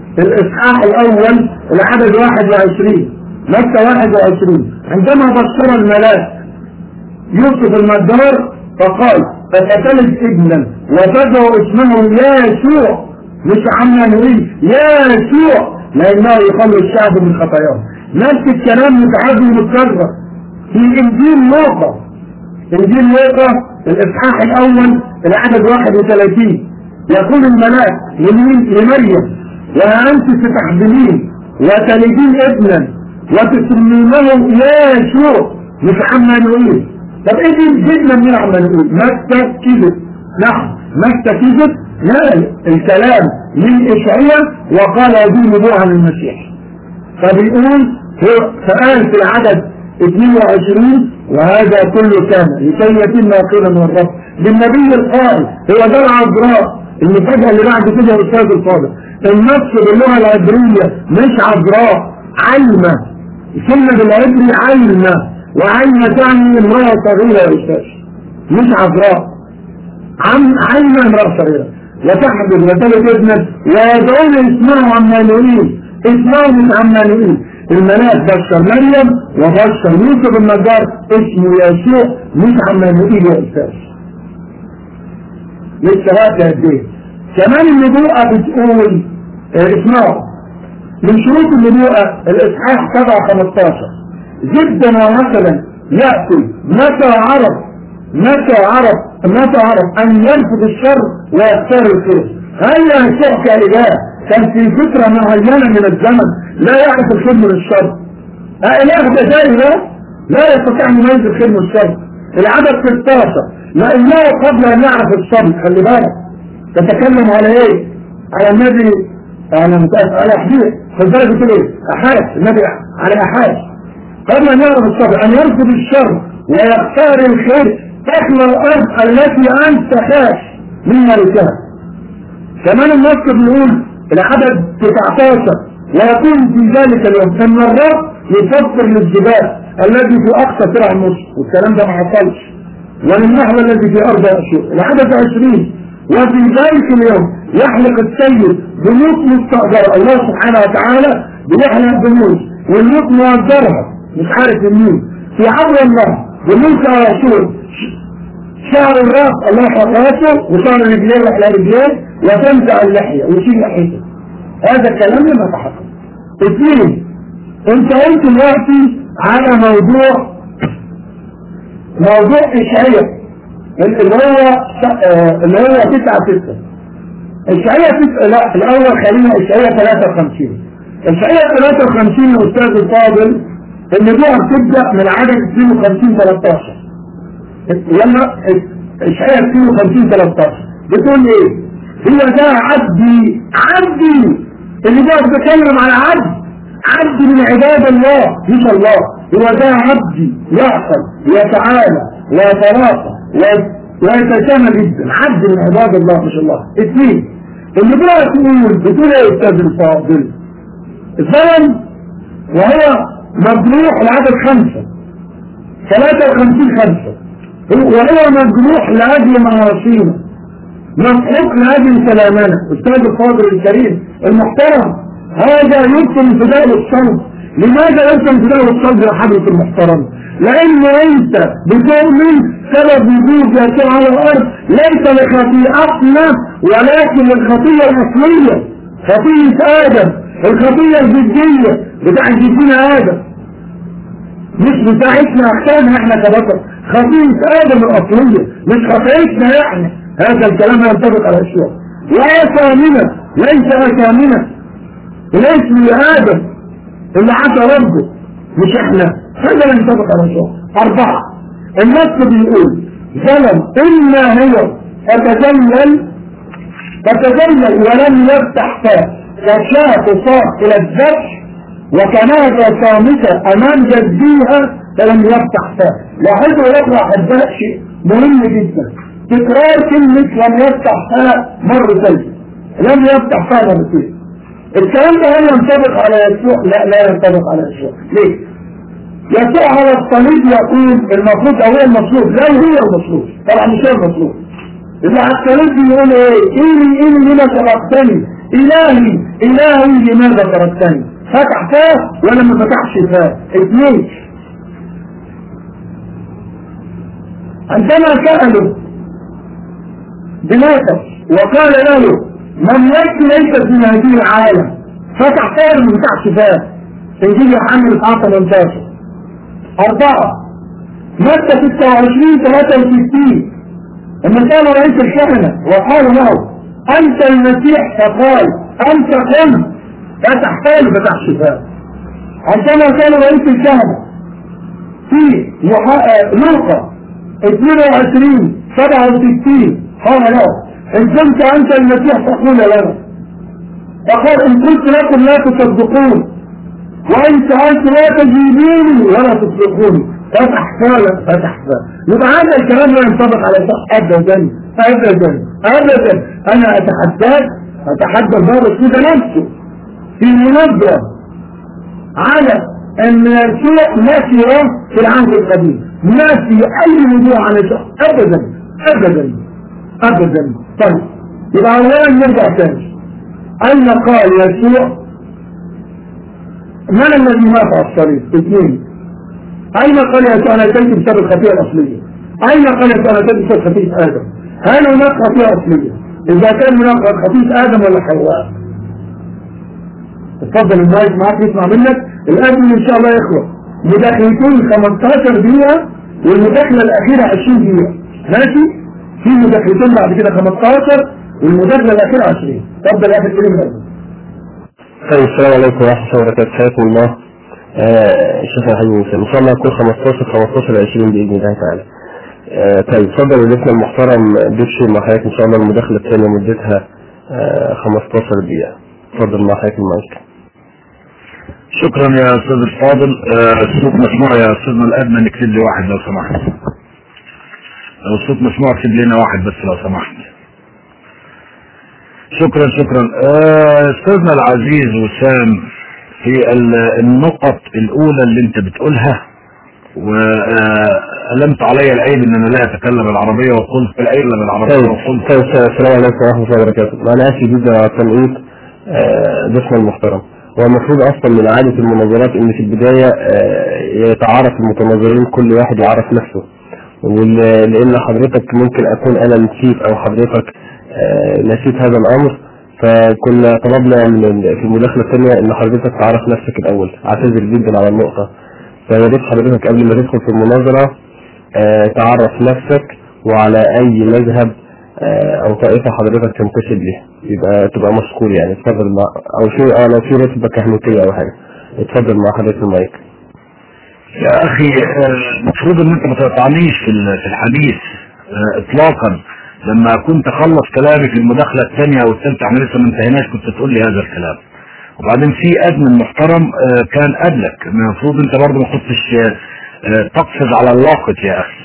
الإصحاح الأول العدد 21 متى 21 عندما بشر الملاك يوسف المدار فقال فستلد ابنا وتدعو اسمه يسوع مش عمانويل يسوع لأنه يخلص الشعب من خطاياهم نفس الكلام متعدي ومتكرر في إنجيل لوقا إنجيل لوقا الإصحاح الأول العدد 31 يقول الملاك لمريم وأنت ستحزنين وتلدين ابنا وتسمينه يسوع مش عمانويل طب ايه دي الجدنا من عمانويل مكة كذب نعم مكة كذب لا الكلام من إشعياء وقال هذه نبوة عن المسيح فبيقول فقال في العدد 22 وهذا كله كان لكي يتم ما قيل من الرب للنبي القائل هو ده العذراء المفاجأة اللي بعد كده يا أستاذ الفاضل النص باللغة العبرية مش عذراء علمة كلمة بالعبري علمة وعلمة تعني امرأة صغيرة يا أستاذ مش عذراء عم علمة امرأة صغيرة وتحدث وتلد ابنك ويدعون اسمه عمانوئيل اسمه من عمانوئيل الملاك بشر مريم وبشر يوسف النجار اسمه يسوع مش عمانوئيل يا أستاذ لسه وقت قد ايه كمان النبوءة بتقول اه اسمعوا من شروط النبوءة الإصحاح 7 15 جدا ومثلا يأتي متى عرف متى عرف متى عرف أن يرفض الشر ويختار الخير هل يسوع كإله كان في فترة معينة من الزمن لا يعرف الخير من الشر إله ده ده إله لا يستطيع أن يميز الخير من الشر العدد 16 لأنه قبل أن يعرف الصبر خلي بالك تتكلم على إيه؟ على النبي على على حديث خلي بالك بتقول إيه؟ أحاس النبي على أحاس قبل أن يعرف الصبر أن يرفض الشر ويختار الخير تحمى الأرض التي أنت خاش من ملكها كمان النص بيقول العدد 19 ويكون في ذلك اليوم أن الرب يفكر للجبال الذي في أقصى ترع مصر والكلام ده ما حصلش وللنحو الذي في أرض أشهر العدد 20 وفي ذلك اليوم يحلق السيد بنوت مستأجرة الله سبحانه وتعالى بيحلق بنوت والنوت مؤجرها مش عارف مين في عبر الله بنوت أشهر شعر الراس الله يحفظ راسه وشعر الرجلين على رجلين وتنزع اللحية ويشيل لحيته هذا الكلام لما تحقق اثنين انت قلت دلوقتي على موضوع موضوع إشعية اللي هو اللي هو 9 6 إشعية 9 لا الأول خلينا إشعية 53 إشعية 53 يا أستاذ الفاضل النبوة بتبدأ من عدد 52 13 يلا إشعية 52 13 بتقول إيه؟ هو ده عبدي عبدي اللي بقى بتكلم على عبد عبد من عباد الله مش الله هو ده عبدي يعقل ويتعالى ويتراقى ويتسامى جدا عبد من عباد الله مش الله اثنين اللي بقى تقول بتقول ايه استاذ الفاضل الزمن وهو مجروح العدد خمسة 53 خمسة وهو مجروح لأجل معاصينا مسحوق لأجل سلامنا أستاذ الفاضل الكريم المحترم هذا يمكن فداء الصلب لماذا يمكن فداء الصلب يا حضرة المحترم لأن أنت بتؤمن سبب وجود يسوع على الأرض ليس لخطيئتنا ولكن للخطية الأصلية خطيئة آدم الخطية الجدية بتاع جدنا آدم مش بتاعتنا أحكامنا احنا كبشر خطيئة آدم الأصلية مش خطيئتنا احنا هذا الكلام ينطبق على الأشياء وآثامنا ليس آثامنا الاسم لآدم اللي عصى ربه مش احنا هذا لا ينطبق على الأشياء أربعة النص بيقول ظلم إلا هو فتزلل فتزلل ولم يفتح فاه كشاة تصاق إلى الذبح وكنازة صامتة أمام جديها فلم يفتح فاه لاحظوا يطلع أحباء شيء مهم جدا تكرار كلمة لم يفتح فاه مرتين لم يفتح فاه مرتين الكلام ده هل ينطبق على يسوع؟ لا لا ينطبق على يسوع ليه؟ يسوع على الصليب يقول المفروض أو هو المفروض لا هو المفروض طبعا مش هو المفروض يبقى الثالث بيقول ايه إلي إلي لما تركتني إلهي إلهي لماذا تركتني فتح فاه ولا ما فتحش فاه اثنين عندما سألوا بلاطس وقال له مملكتي ليست من هذه العالم فتح فاه ما فتحش فاه انجيل يوحنا الاصحاح 18 أربعة متى 26 63 لما كان رئيس الكهنة وقال له أنت المسيح فقال أنت قل فتح فاه ما فتحش فاه عندما كان رئيس الكهنة في لوقا 22 67 قال له إن كنت أنت المسيح فقول لنا فقال إن قلت لكم لا تصدقون وإن سألت لا تجيبوني ولا تصدقوني فتح فعلا فتح فعلا يبقى هذا الكلام لا ينطبق على صح أبدا أبدا أبدا أنا أتحدث أتحدث باب السودة نفسه في منظرة على أن يسوع نسي في العهد القديم نسي أي موضوع عن يسوع أبدا أبدا أبدا طيب يبقى أولا نرجع تاني أين قال يسوع من الذي مات على الصليب اثنين أين قال يسوع أنا أتيت بسبب الخطيئة الأصلية أين قال يسوع أنا أتيت بسبب خطيئة آدم هل هناك خطيئة أصلية إذا كان هناك خطيئة آدم ولا حواء اتفضل المايك معاك يسمع منك الآن إن شاء الله يخلص مداخلتين 15 دقيقة والمداخلة الأخيرة 20 دقيقة ماشي في مداخلتين بعد كده 15 والمداخلة الأخيرة 20 اتفضل يا أخي الكريم طيب السلام عليكم ورحمة الله وبركاته حياكم الله آه الشيخ محمد موسى ان شاء الله يكون 15 15 20 باذن الله تعالى آه طيب اتفضل ولدنا المحترم بيبشر مع حضرتك ان شاء الله المداخلة الثانية مدتها آه 15 دقيقة اتفضل مع حضرتك المايك شكرا يا استاذ الفاضل آه، الصوت مسموع يا استاذنا الادنى نكتب لي واحد لو سمحت لو الصوت مسموع اكتب لنا واحد بس لو سمحت شكرا شكرا آه، استاذنا العزيز وسام في ال- النقط الاولى اللي انت بتقولها وألمت علي العيب ان انا لا اتكلم العربية وقلت العيب بالعربية طيب وقلت طيب السلام عليكم ورحمة الله وبركاته أنا آسف جدا على التنقيط آه، ضيفنا المحترم هو المفروض أصلا من عادة المناظرات إن في البداية آه، يتعارف المتناظرين كل واحد يعرف نفسه وال- لأن حضرتك ممكن أكون أنا نسيت أو حضرتك آه، نسيت هذا الأمر فكنا طلبنا من ال- في المداخلة الثانية إن حضرتك تعرف نفسك الأول أعتذر جدا على النقطة فيا ريت حضرتك قبل ما تدخل في المناظرة آه، تعرف نفسك وعلى أي مذهب آه، أو طائفة حضرتك تنتسب ليها يبقى تبقى مشكور يعني اتفضل مع أو شيء أو لو في رتبة كهنوتية أو حاجة اتفضل مع حضرتك المايك يا اخي آه، المفروض ان انت ما تقطعنيش في ال- في الحديث آه، اطلاقا لما كنت اخلص كلامي في المداخله الثانيه او الثالثه احنا لسه ما انتهيناش كنت تقول لي هذا الكلام وبعدين في ادمن محترم آه، كان قبلك المفروض انت برضه ما كنتش آه، آه، تقصد على اللاقط يا اخي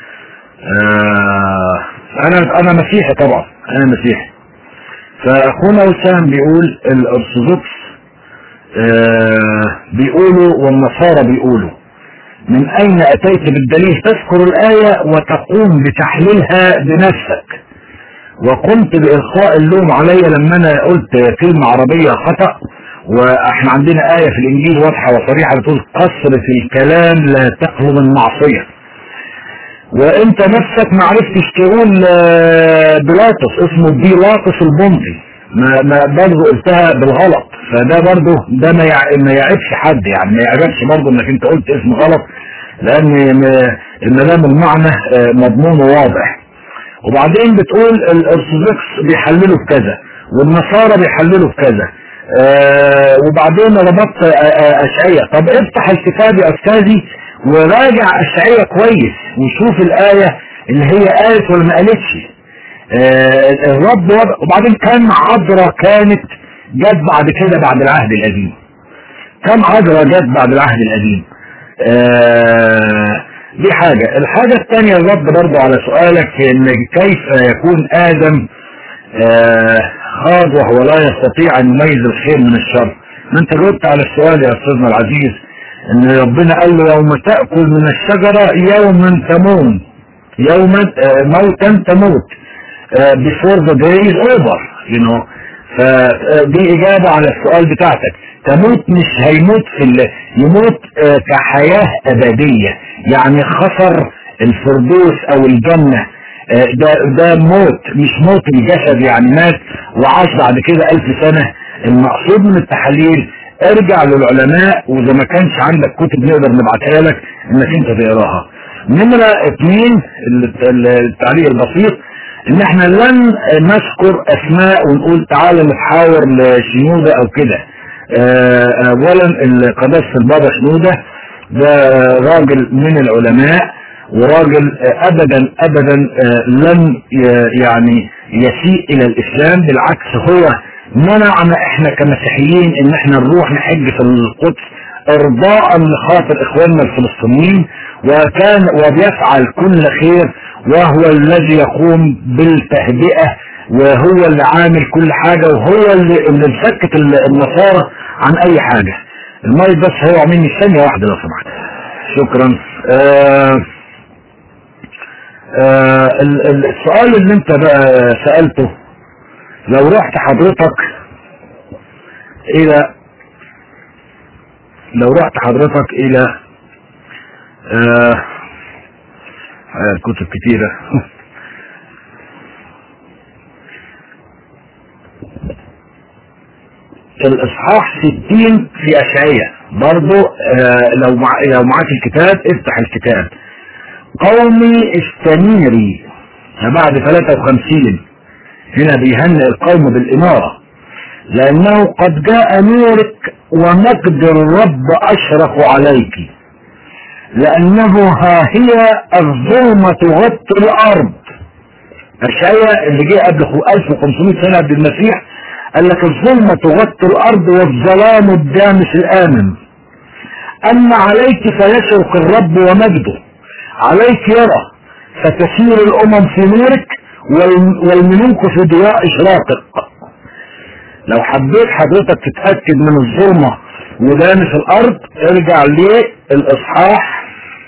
آه، انا انا مسيحي طبعا انا مسيحي فاخونا وسام بيقول الارثوذكس آه، بيقولوا والنصارى بيقولوا من أين أتيت بالدليل تذكر الآية وتقوم بتحليلها بنفسك وقمت بإلقاء اللوم علي لما أنا قلت كلمة عربية خطأ وإحنا عندنا آية في الإنجيل واضحة وصريحة بتقول قصر في الكلام لا تخلو من معصية وانت نفسك ما عرفتش تقول آه، بيلاطس اسمه بيلاطس البنطي ما ما برضه قلتها بالغلط فده برضه ده ما يع- ما يعيبش حد يعني ما يعجبش برضه انك انت قلت اسم غلط لان ما- ما دام المعنى آه، مضمون وواضح وبعدين بتقول الارثوذكس بيحللوا بكذا والنصارى بيحللوا بكذا آه وبعدين ربطت آه، آه، اشعية طب افتح الكتاب يا استاذي وراجع اشعية كويس وشوف الاية اللي هي قالت ولا ما قالتش آه الرب وضع وبعدين كم عذرة كانت جت بعد كده بعد العهد القديم كم عذرة جت بعد العهد القديم آه دي حاجة الحاجة الثانية الرد برضو على سؤالك ان كيف يكون ادم آه خاض وهو لا يستطيع ان يميز الخير من الشر ما انت جاوبت على السؤال يا استاذنا العزيز ان ربنا قال له يوم تأكل من الشجرة يوما تموت يوما آه موتا تموت uh, before the day is over you know فدي إجابة على السؤال بتاعتك تموت مش هيموت في ال... يموت آه، كحياة أبدية يعني خسر الفردوس أو الجنة آه، ده ده موت مش موت الجسد يعني مات وعاش بعد كده ألف سنة المقصود من التحاليل ارجع للعلماء وإذا ما كانش عندك كتب نقدر نبعتها لك انك انت تقراها نمرة اتنين ال- ال- التعليق البسيط ان احنا لن نذكر اسماء ونقول تعالى نتحاور لشنودة او كده آه، اولا ال- قداسة البابا شنودة ده راجل من العلماء وراجل آه، ابدا ابدا آه، لن ي- يعني يسيء الى الاسلام بالعكس هو منعنا احنا كمسيحيين ان احنا نروح نحج في القدس ارضاء لخاطر اخواننا الفلسطينيين وكان وبيفعل كل خير وهو الذي يقوم بالتهدئة وهو اللي عامل كل حاجة وهو اللي, اللي مسكت ال- النصارى عن اي حاجة المايك بس هو مني ثانية واحدة لو سمحت شكرا آه آه ال- ال- السؤال اللي انت بقى سألته لو رحت حضرتك الى لو رحت حضرتك الى آه آه، كتب كتيرة الاصحاح 60 في اشعية برضو آه لو مع لو معاك الكتاب افتح الكتاب قومي استنيري بعد 53 هنا بيهنئ القوم بالإمارة لأنه قد جاء نورك ومجد الرب أشرق عليك لأنه ها هي الظلمة تغطي الأرض أشعيا اللي جه قبل 1500 سنة قبل المسيح قال لك الظلمة تغطي الأرض والظلام الدامس الآمن أما عليك فيشرق الرب ومجده عليك يرى فتسير الأمم في نورك وال- والملوك في ضياء إشراقك لو حبيت حضرتك تتأكد من الظلمة ودامس الأرض ارجع للإصحاح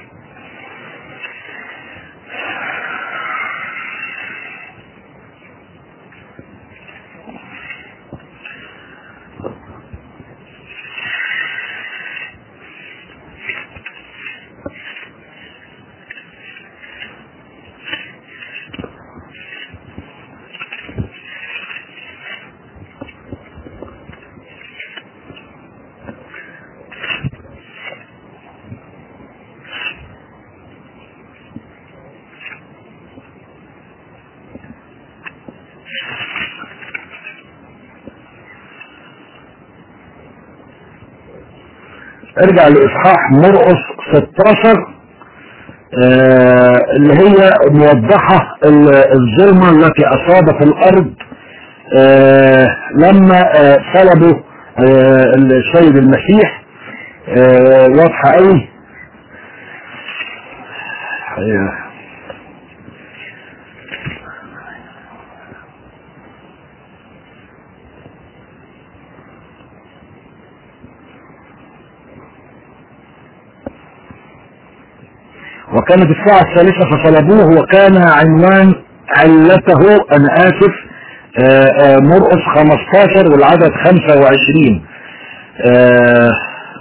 ارجع لإصحاح مرقس 16 آه، اللي هي موضحة ال- الظلمة التي أصابت الأرض آه، لما آه، صلبوا آه، السيد المسيح آه، واضحة قوي أيوه. وكانت الساعة الثالثة فصلبوه وكان عنوان علته أنا آسف آه، آه، مرقس 15 والعدد 25 آه،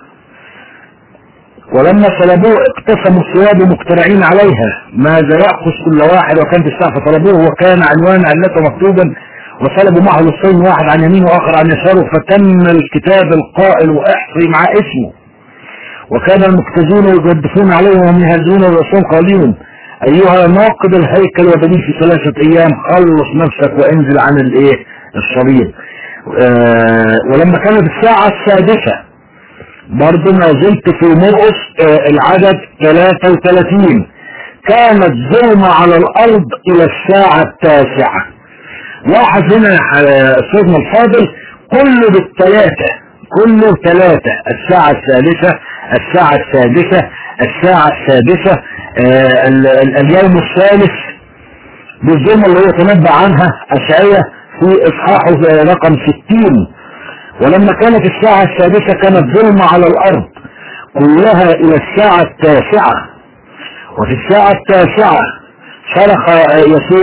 ولما صلبوه اقتسموا الثياب مقترعين عليها ماذا يأخذ كل واحد وكانت الساعة فطلبوه وكان عنوان علته مكتوبا وصلبوا معه نصين واحد عن يمينه واخر عن يساره فتم الكتاب القائل واحصي مع اسمه وكان المقتدون يجدفون عليهم وهم يهزون الرسول قائلين ايها ناقد الهيكل وبنيه في ثلاثة ايام خلص نفسك وانزل عن الايه الصليب آه ولما كانت الساعة السادسة برضو ما زلت في مرقس آه العدد 33 كانت ظلمة على الارض الى الساعة التاسعة لاحظ هنا آه، سيدنا الفاضل كله بالثلاثة كله ثلاثة الساعة الثالثة الساعة السادسة الساعة السادسة آه ال- ال- اليوم الثالث بالظلمة اللي هو تنبأ عنها أشعية في إصحاحه آه، رقم 60 ولما كانت الساعة السادسة كانت ظلمة على الأرض كلها إلى الساعة التاسعة وفي الساعة التاسعة صرخ يسوع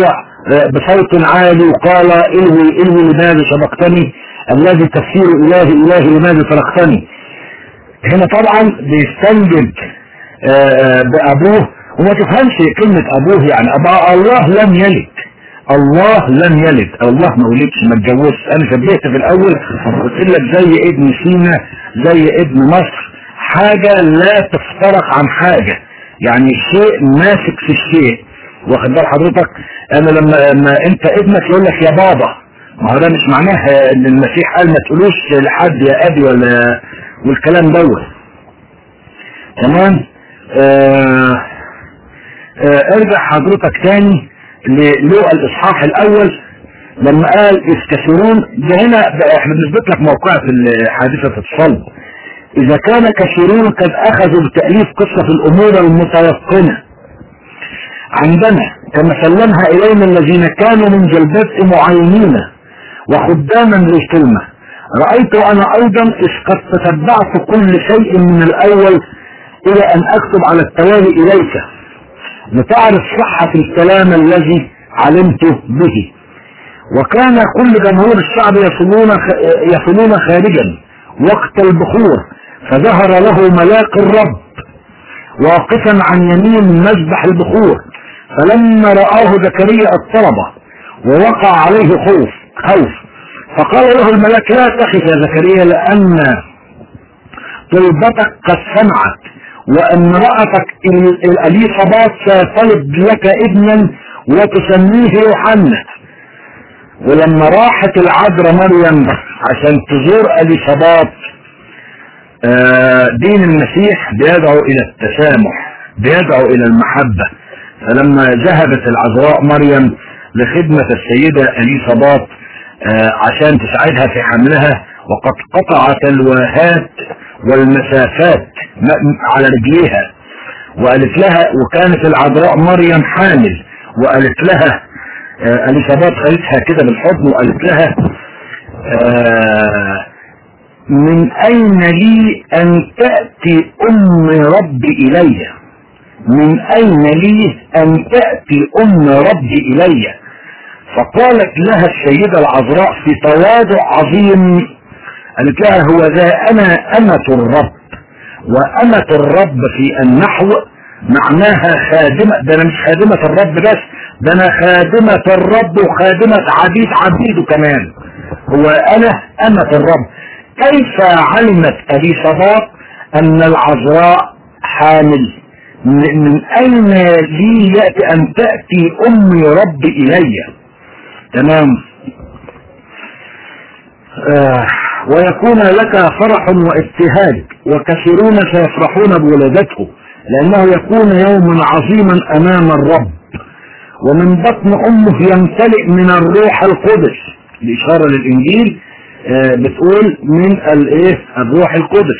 آه، بصوت عالي وقال الوي الوي لماذا سبقتني الذي تفسير إلهي إلهي لماذا تركتني هنا طبعا بيستنجد آه، آه، بأبوه وما تفهمش كلمة أبوه يعني أبا الله لم يلد الله لم يلد الله ما ولدش ما اتجوزش انا شبهت في الاول قلت لك زي ابن سينا زي ابن مصر حاجة لا تفترق عن حاجة يعني شيء ماسك في الشيء واخد بال حضرتك انا لما, لما انت ابنك يقول لك يا بابا ما هو ده مش معناها ان المسيح قال ما تقولوش لحد يا ابي ولا والكلام دوت تمام آه آه ارجع حضرتك تاني للوقا الاصحاح الاول لما قال اذ كثيرون ده هنا ده احنا بنثبت لك موقعها في حادثه الصلب اذا كان كثيرون قد اخذوا بتاليف قصه الامور المتيقنه عندنا كما سلمها الينا الذين كانوا من البدء معينين وخداما للكلمه رايت انا ايضا اذ قد تتبعت كل شيء من الاول الى ان اكتب على التوالي اليك لتعرف صحة الكلام الذي علمت به وكان كل جمهور الشعب يصلون يصلون خارجا وقت البخور فظهر له ملاك الرب واقفا عن يمين مذبح البخور فلما رآه زكريا اضطرب ووقع عليه خوف خوف فقال له الملاك لا تخف يا زكريا لأن طلبتك قد سمعت وامرأتك الأليصابات ستلد لك ابنا وتسميه يوحنا ولما راحت العذراء مريم عشان تزور أليصابات دين المسيح بيدعو إلى التسامح بيدعو إلى المحبة فلما ذهبت العذراء مريم لخدمة السيدة أليصابات عشان تساعدها في حملها وقد قطعت الواهات والمسافات على رجليها وقالت لها وكانت العذراء مريم حامل وقالت لها آه اليسابات خدتها كده بالحضن وقالت لها آه من اين لي ان تأتي ام ربي الي من اين لي ان تأتي ام ربي الي فقالت لها السيدة العذراء في تواضع عظيم قالت لها هو ذا انا امة الرب وامة الرب في النحو معناها خادمة ده انا مش خادمة الرب بس ده انا خادمة الرب وخادمة عبيد عبيده كمان هو انا امة الرب كيف علمت اليصابات ان العذراء حامل من اين لي يأتي ان تأتي امي ربي الي تمام آه ويكون لك فرح وابتهاج وكثيرون سيفرحون بولادته لأنه يكون يوما عظيما أمام الرب ومن بطن أمه يمتلئ من الروح القدس الإشارة للإنجيل آه بتقول من الإيه الروح القدس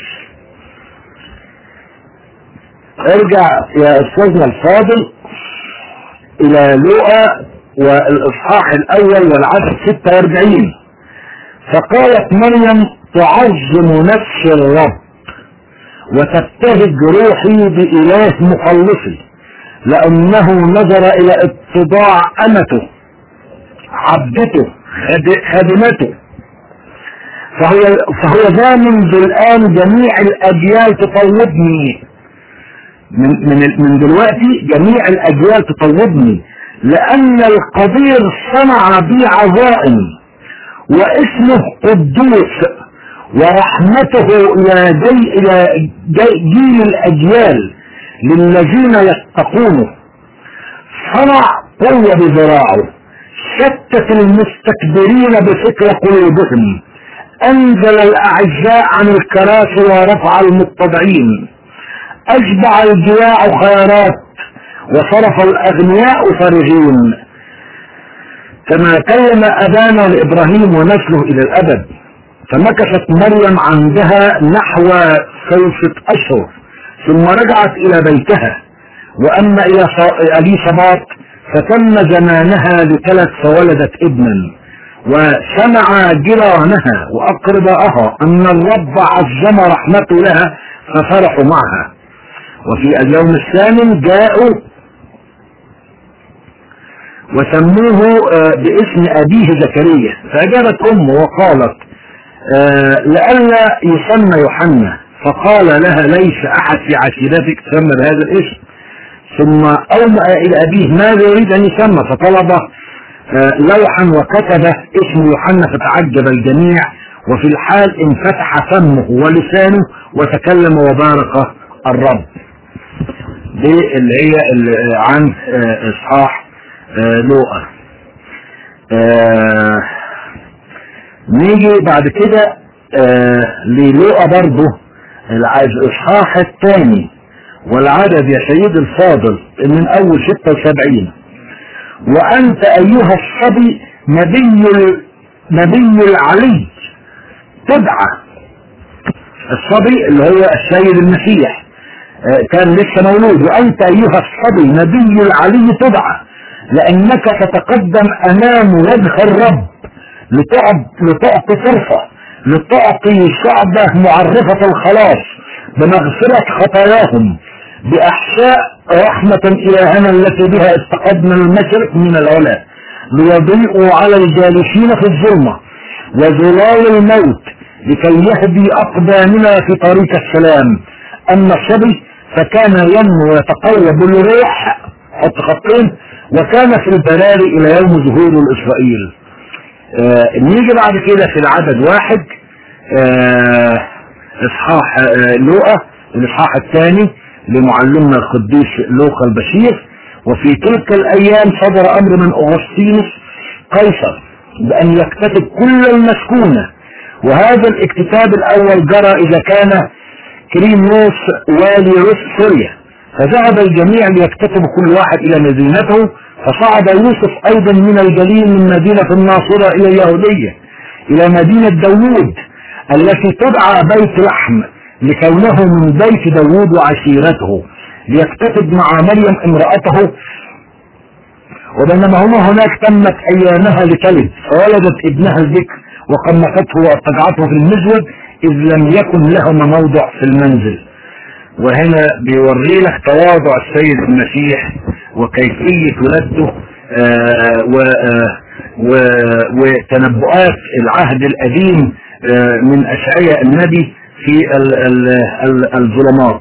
ارجع يا أستاذنا الفاضل إلى لوقا والإصحاح الأول والعدد 46 فقالت مريم تعظم نفس الرب وتبتهج روحي بإله مخلصي لأنه نظر إلى اتضاع أمته عبدته خادمته فهو, فهو ذا منذ الآن جميع الأجيال تطوبني من, من, من دلوقتي جميع الأجيال تطوبني لأن القدير صنع بي عظائم واسمه قدوس ورحمته الى جي الى جي جيل الاجيال للذين يتقونه صنع قوة بذراعه شتت المستكبرين بفكر قلوبهم انزل الاعزاء عن الكراسي ورفع المتضعين اشبع الجياع خيرات وصرف الاغنياء فرجين كما كلم أبانا لإبراهيم ونسله إلى الأبد فمكثت مريم عندها نحو ثلاثة أشهر ثم رجعت إلى بيتها وأما إلى أليصابات فتم زمانها لثلاث فولدت ابنا وسمع جيرانها وأقرباءها أن الرب عظم رحمته لها ففرحوا معها وفي اليوم الثامن جاءوا وسموه آه، باسم أبيه زكريا فأجابت أمه وقالت آه، لئلا يسمى يوحنا فقال لها ليس أحد في عشيرتك تسمى بهذا الاسم ثم أومأ إلى أبيه ماذا يريد أن يسمى فطلب آه، لوحا وكتب اسم يوحنا فتعجب الجميع وفي الحال انفتح فمه ولسانه وتكلم وبارك الرب دي اللي هي اللي عن آه، اصحاح آه، لوقا آه، نيجي بعد كده آه، للوقا برضه الع- الاصحاح الثاني والعدد يا سيد الفاضل من اول 76 وانت ايها الصبي نبي ال- نبي العلي تدعى الصبي اللي هو السيد المسيح آه، كان لسه مولود وانت ايها الصبي نبي العلي تدعى لانك تتقدم امام وجه الرب لتعب لتعطي فرصة لتعطي شعبه معرفة الخلاص بمغفرة خطاياهم بأحشاء رحمة إلهنا التي بها استقدنا المشرق من العلا ليضيئوا على الجالسين في الظلمة وظلال الموت لكي يهدي أقدامنا في طريق السلام أما الصبي فكان ينمو ويتقوى بالروح حط خطين وكان في البراري إلى يوم ظهور الإسرائيل آه نيجي بعد كده في العدد واحد آه اصحاح آه لوقا الاصحاح الثاني لمعلمنا القديس لوقا البشير وفي تلك الايام صدر امر من اغسطينوس قيصر بان يكتتب كل المسكونه وهذا الاكتتاب الاول جرى اذا كان كريموس والي روس سوريا فذهب الجميع ليكتتبوا كل واحد الى مدينته فصعد يوسف ايضا من الجليل من مدينة الناصرة الى اليهودية الى مدينة داوود التي تدعى بيت لحم لكونه من بيت داوود وعشيرته ليكتتب مع مريم امرأته وبينما هما هناك تمت ايامها لتلد فولدت ابنها الذكر وقمته واتجعته في المزود اذ لم يكن لهما موضع في المنزل وهنا بيوري لك تواضع السيد المسيح وكيفية ولادته آه و آه و وتنبؤات العهد القديم آه من أشعياء النبي في ال ال ال الظلمات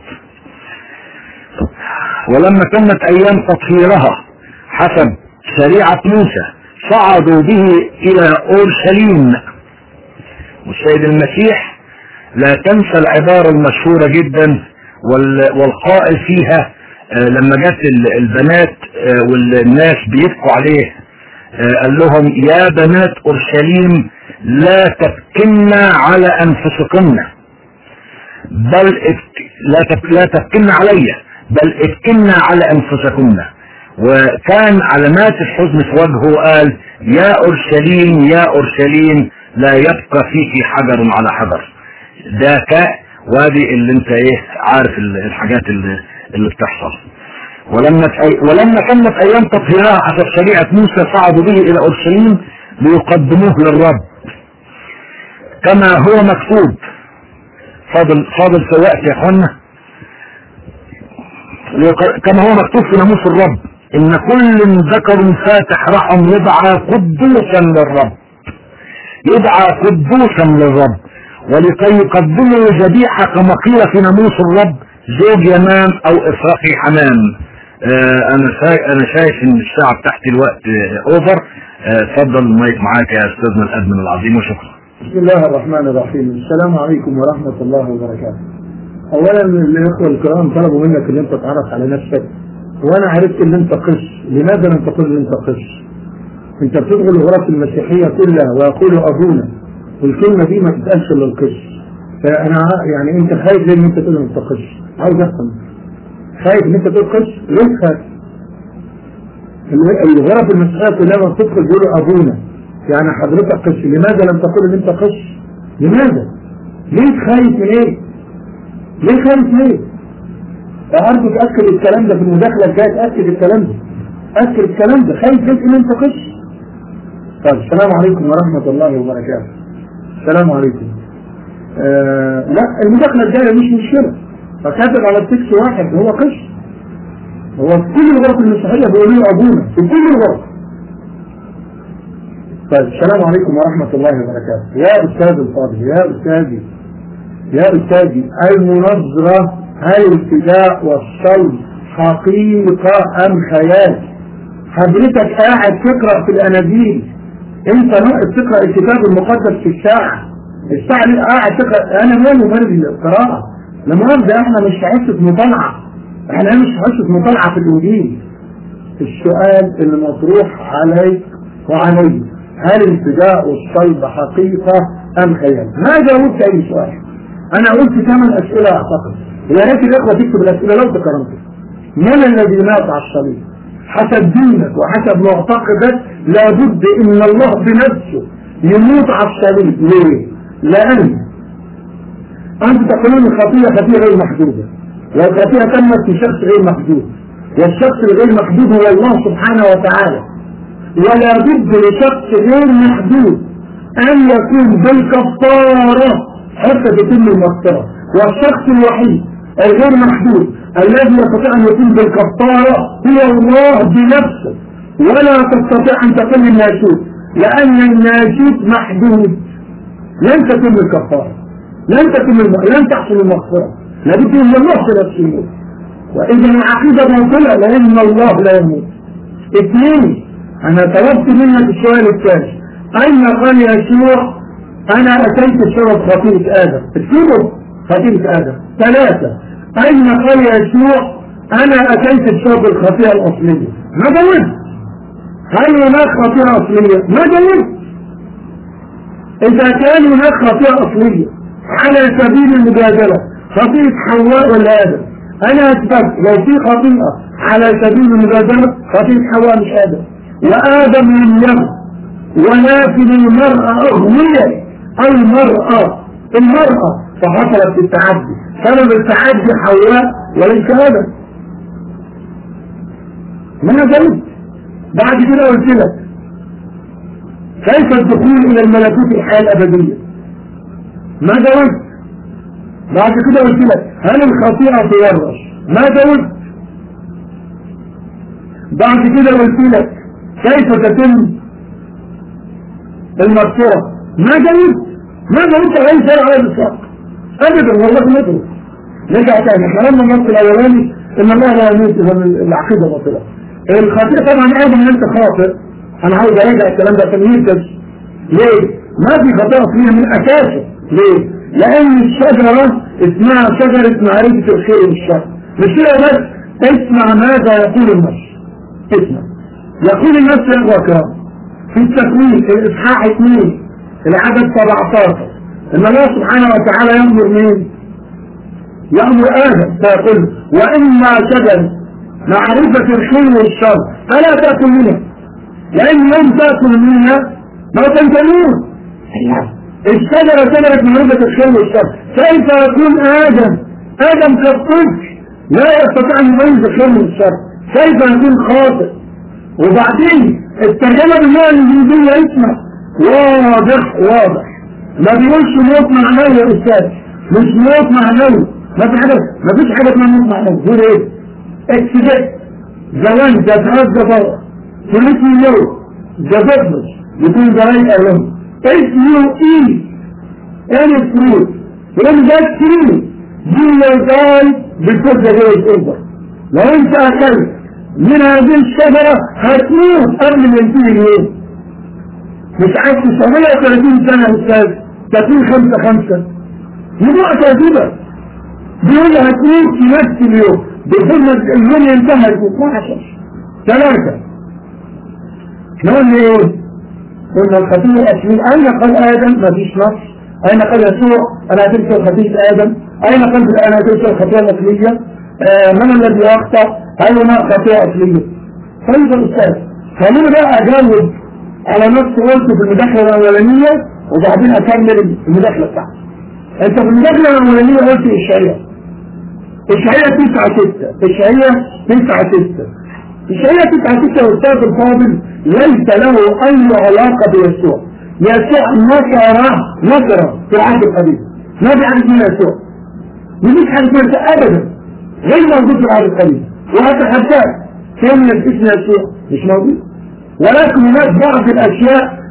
ولما تمت أيام تطهيرها حسب شريعة موسى صعدوا به إلى أورشليم والسيد المسيح لا تنسى العبارة المشهورة جدا والقائل فيها لما جت البنات والناس بيبكوا عليه قال لهم يا بنات اورشليم لا تبكن على انفسكن بل لا لا تبكن علي بل ابكن على انفسكن وكان علامات الحزن في وجهه قال يا اورشليم يا اورشليم لا يبقى فيك حجر على حجر ده وادي اللي انت ايه عارف الحاجات اللي, اللي بتحصل ولما ولما تمت ايام تطهيرها حسب شريعه موسى صعدوا به الى اورشليم ليقدموه للرب كما هو مكتوب فاضل فاضل في وقت يا اخوانا كما هو مكتوب في ناموس الرب ان كل ذكر فاتح رحم يدعى قدوسا للرب يدعى قدوسا للرب ولكي يقدموا ذبيحة كما قيل في ناموس الرب زوج يمام او افراقي حمام آه انا شايف انا شايف ان الساعة بتاعتي الوقت آه اوفر اتفضل آه المايك معاك يا استاذنا الادمن العظيم وشكرا بسم الله الرحمن الرحيم السلام عليكم ورحمة الله وبركاته اولا الاخوة الكرام طلبوا منك ان انت تعرف على نفسك وانا عرفت ان انت قس لماذا لم تقل ان انت قس انت بتدخل الغرف المسيحية كلها ويقول ابونا والكلمة دي ما تتقالش للقس فانا يعني انت خايف ليه ان انت تقول انت قس عاوز افهم خايف ان انت تقول قس ليه خايف الغرف المسيحية كلها ما بتدخل بيقولوا ابونا يعني حضرتك قس لماذا لم تقول ان انت قس لماذا ليه خايف من ايه ليه خايف ليه أرجو تأكد الكلام ده في المداخلة الجاية تأكد الكلام ده أكد الكلام ده خايف ليه ان انت قس طيب السلام عليكم ورحمة الله وبركاته السلام عليكم آه لا المداخلة الجاية مش مشكلة فكاتب على التكس واحد هو قش هو في كل الغرف المسيحية بيقولوا له أبونا في كل الغرف طيب السلام عليكم ورحمة الله وبركاته يا أستاذ الفاضل يا أستاذي يا أستاذي المنظرة هل الابتداء والصلب حقيقة أم خيال حضرتك قاعد تقرأ في الأناجيل أنت ناقص تقرأ الكتاب المقدس في الساعة الساعة اللي قاعد تقرأ أنا مالي مالي القراءة لمؤاخذة إحنا مش في حصة مطالعة إحنا مش في حصة مطالعة في الإنجيل السؤال اللي مطروح عليك وعلي هل الابتداء والصلب حقيقة أم خيال؟ ما جاوبت أي سؤال أنا قلت ثمان أسئلة أعتقد يا ريت الإخوة تكتب الأسئلة لو تكرمت من الذي مات على الصليب؟ حسب دينك وحسب معتقدك لابد ان الله بنفسه يموت على الصليب ليه؟ لان انت تقولون الخطيئة خطيئة غير محدودة والخطيئة تمت في شخص غير محدود والشخص الغير محدود هو الله سبحانه وتعالى ولا بد لشخص غير محدود ان يكون بالكفارة حتى تتم المغفرة والشخص الوحيد الغير محدود الذي يستطيع أن يكون بالكفارة هو الله بنفسه ولا تستطيع أن تكون الناشوت لأن الناشوت محدود لن تكون الكفارة لن تكون الم... لن تحصل المغفرة لابد أن الله بنفسه يموت وإذا العقيدة باطلة لأن الله لا يموت اثنين أنا طلبت منك السؤال الثاني أين قال يسوع أنا أتيت بسبب خطيئة آدم اكتبوا خطيئة آدم ثلاثة أين قال يسوع أنا أتيت بسبب الخطيئة الأصلية ما جاوبت هل هناك خطيئة أصلية ما جاوبت إذا كان هناك خطيئة أصلية على سبيل المجادلة خطيئة حواء ولا آدم أنا أثبت لو في خطيئة على سبيل المجادلة خطيئة حواء مش آدم وآدم لم يمت ولكن المرأة أغنية المرأة المرأة فحصلت التعدي سبب التعدي حواء وليس آدم ما جاوبت بعد كده قلت لك كيف الدخول إلى الملكوت الحياة الأبدية ما جاوبت بعد كده قلت لك هل الخطيئة تورث ما جاوبت بعد كده قلت لك كيف تتم المغفرة ما جاوبت ما جاوبت أي شيء على الإطلاق أبدا والله ندرس نرجع تاني احنا لما النص الأولاني إن الله لا يموت إذا العقيدة باطلة الخطيئة طبعا آدم إن أنت خاطئ أنا عاوز أراجع الكلام ده عشان يركز ليه؟ ما في خطيئة أصلية من أساسه ليه؟ لأن الشجرة اسمها شجرة معرفة الخير والشر مش كده بس اسمع ماذا يقول النص اسمع يقول النص يا أكرم في التكوين الإصحاح 2 العدد 17 إن الله سبحانه وتعالى ينظر مين؟ يأمر آدم فيقول وإما شجر معرفة الخير والشر فلا تأكل منها لأن يوم تأكل منها ما تنتمون الشجرة شجرة معرفة الخير والشر كيف يكون آدم آدم كالطفل لا يستطيع أن يميز الخير من الشر كيف يكون خاطئ وبعدين الترجمة باللغة الإنجليزية اسمع واضح واضح ما بيقولش موت معنوي يا أستاذ مش موت معنوي ما في حاجة ما فيش حاجة اسمها موت معنوي غير إيه؟ اكسدت زمان جفاف جفاف ثلاث مليون جفاف يكون زمان أيام اسمه إيه؟ أنا فروت وإن ده كتير دي لو قال بالكل غير الأوبر لو أنت أكلت من هذه الشجرة هتموت قبل ما ينتهي اليوم مش عارف 930 سنة أستاذ 30 خمسة خمسة موضوع كاذبة بيقول لي هتموت في نفس اليوم بيقول لك اليوم ينتهي 12 ثلاثة نقول لي ايه؟ قلنا الخطيئة أسمين أين قال آدم؟ ما فيش نص أين قال يسوع أنا تلك خطيئة آدم؟ أين قال أنا تلك الخطيئة الأصلية؟ آه من الذي أخطأ؟ هل هناك خطيئة أصلية؟ طيب يا أستاذ خليني بقى أجاوب على نفس قلت في المداخلة الأولانية وبعدين أكمل المداخلة بتاعتي. أنت في المداخلة الأولانية قلت إشعياء. إشعياء 9 6 إشعياء 9 6 إشعياء 9 6 يا أستاذ الفاضل ليس له أي علاقة بيسوع. يسوع نصر نصر في العهد القديم. ما في حاجة اسمها يسوع. مفيش حاجة اسمها أبدا. غير موجود في العهد القديم. وأتحداك كلمة اسم يسوع مش موجود. ولكن هناك بعض الأشياء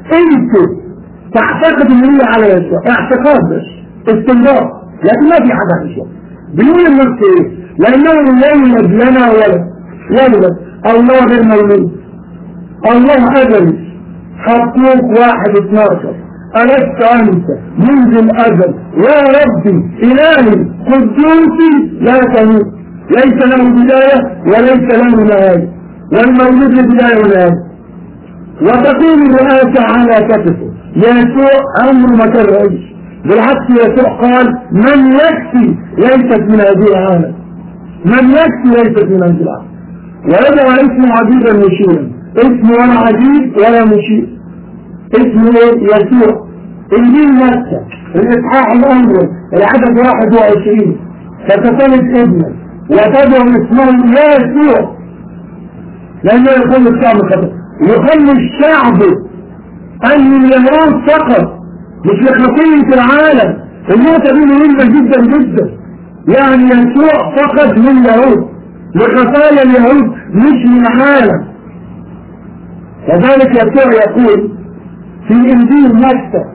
انتوا تعتقد ان هي على يسوع اعتقاد بس استنباط لكن ما في حاجه في يسوع بيقول النص ايه لانه لا يولد لنا ولد ولد الله غير مولود الله ازلي حقوق واحد اتناشر ألست أنت منذ الأزل يا ربي إلهي قدوسي لا تموت ليس له بداية وليس له نهاية والمولود لبداية ونهاية وتكون الرئاسة على كتفه يسوع أمر ما كان رئيس بالعكس يسوع قال من يكفي ليست من هذه العالم من يكفي ليست من هذه العالم ويدعى اسمه عجيبا مشيرا اسمه ولا عجيب ولا مشير اسمه يسوع انجيل مكة الاصحاح الاول العدد 21 فتتلد ابنك وتدعو اسمه يسوع لانه يقول الشعب خطأ يخلي الشعب ان اليهود فقط مش لخطية العالم النقطة دي مهمة جدا جدا يعني يسوع فقط من اليهود لخطايا اليهود مش من العالم كذلك يسوع يقول في انجيل مكة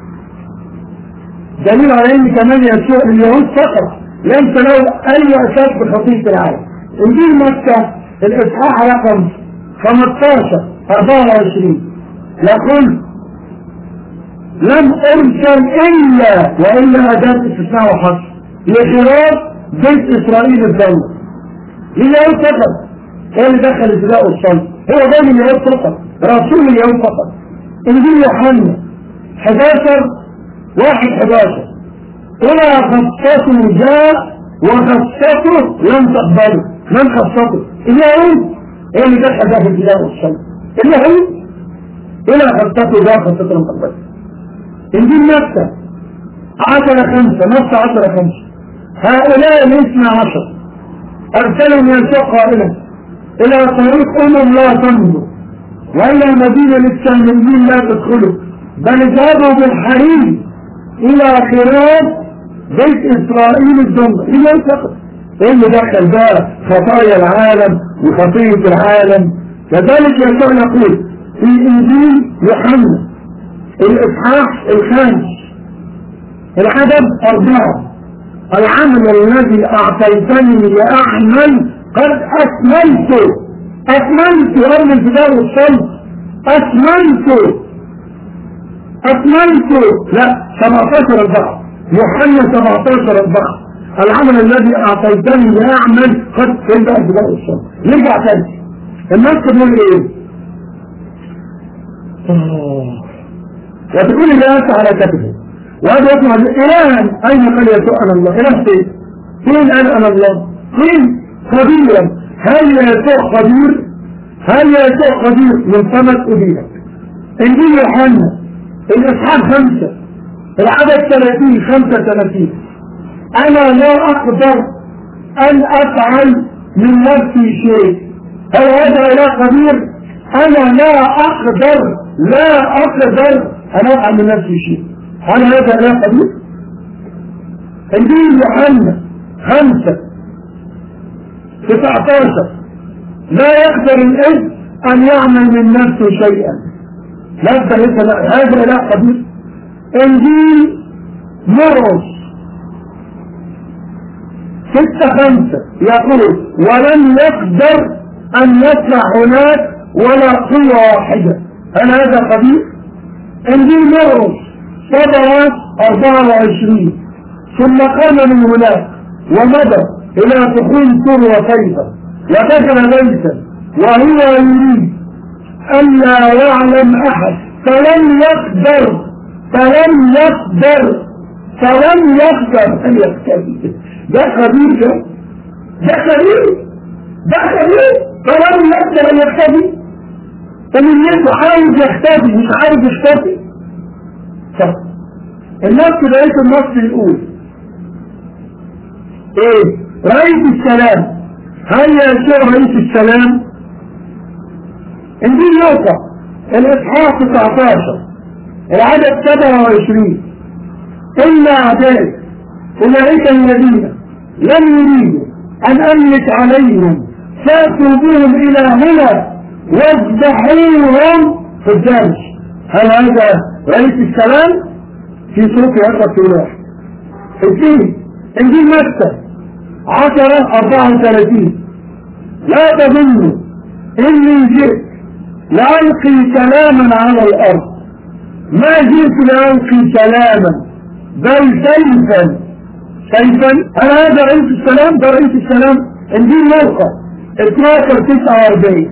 دليل على ان كمان يسوع اليهود فقط ليس له اي اساس بخطية العالم انجيل مكة الاصحاح رقم 15 24 يقول لم ارسل الا والا اداة استثناء وحصر لخراج بيت اسرائيل الدولة اليهود فقط هو اللي دخل الفداء والصلب هو ده اليهود فقط رسول اليهود فقط انجيل يوحنا 11 واحد 11 إلى خصته جاء وخصته لم تقبله من خصته اليهود هو اللي دخل ده في الفداء والصلب اليهود إلى خصته جاء خصته لم تقبله انجيل مكة 10 5 نص 10 5 هؤلاء الاثنى عشر أرسلهم يسوع قائلا إلى طريق أمم لا تنظر وإلى مدينة للسامريين لا تدخلوا بل اذهبوا بالحريم إلى خراج بيت إسرائيل الدنيا إلى فقط إيه اللي دخل بقى خطايا العالم وخطية العالم كذلك يسوع يقول في إنجيل يوحنا الإصحاح الخامس العدد أربعة العمل الذي أعطيتني لأعمل قد أكملت أكملت رغم الفداء والصلب أكملت أكملت لا 17 أربعة يوحنا 17 أربعة العمل الذي أعطيتني لأعمل قد فين بقى الفداء والصلب نرجع تاني الناس تقول إيه؟ وتقول الناس على كتفه وهذا يسمع الآن أين قال يسوع أنا الله إله فين فين قال أنا الله فين خبيرا هل يسوع خبير هل يسوع خبير من سمك أبيك إنجيل يوحنا الإصحاح خمسة العدد 30 35 أنا لا أقدر أن أفعل من نفسي شيء هل هذا إله خبير أنا لا أقدر لا أقدر أن أفعل من نفسي شيء هل هذا إله خبير إنجيل يوحنا خمسة 19 لا يقدر الابن ان يعمل من نفسه شيئا لا يقدر هذا لا قبيل انجيل مرقس ستة خمسة يقول ولن يقدر ان يطلع هناك ولا قوة واحدة هل هذا قبيل انجيل مرقس صدرات 24 ثم قام من هناك ومضى إلى دخول سور وكيفة ودخل بيتا وهو يريد ألا يعلم أحد فلم يقدر فلم يقدر فلم يقدر أن يختفي ده خبير ده ده خبير ده خبير فلم يقدر أن يختفي فمن يده عايز يختفي مش عايز يختفي طب النص بقيت النص يقول ايه رئيس السلام هل يسوع رئيس السلام انجيل لوقا الاصحاح 19 العدد 27 الا اعدائك اولئك الذين لم يريدوا ان املك عليهم فاتوا بهم الى هنا واذبحوهم في الدرس هل هذا رئيس السلام في صوت يقرأ في واحد اثنين انجيل مكة عشرة أربعة وثلاثين لا تظنوا إني جئت لألقي كلاما على الأرض ما جئت لألقي كلاما بل سيفا سيفا هل هذا رئيس السلام ده رئيس السلام انجيل مرقى 12 49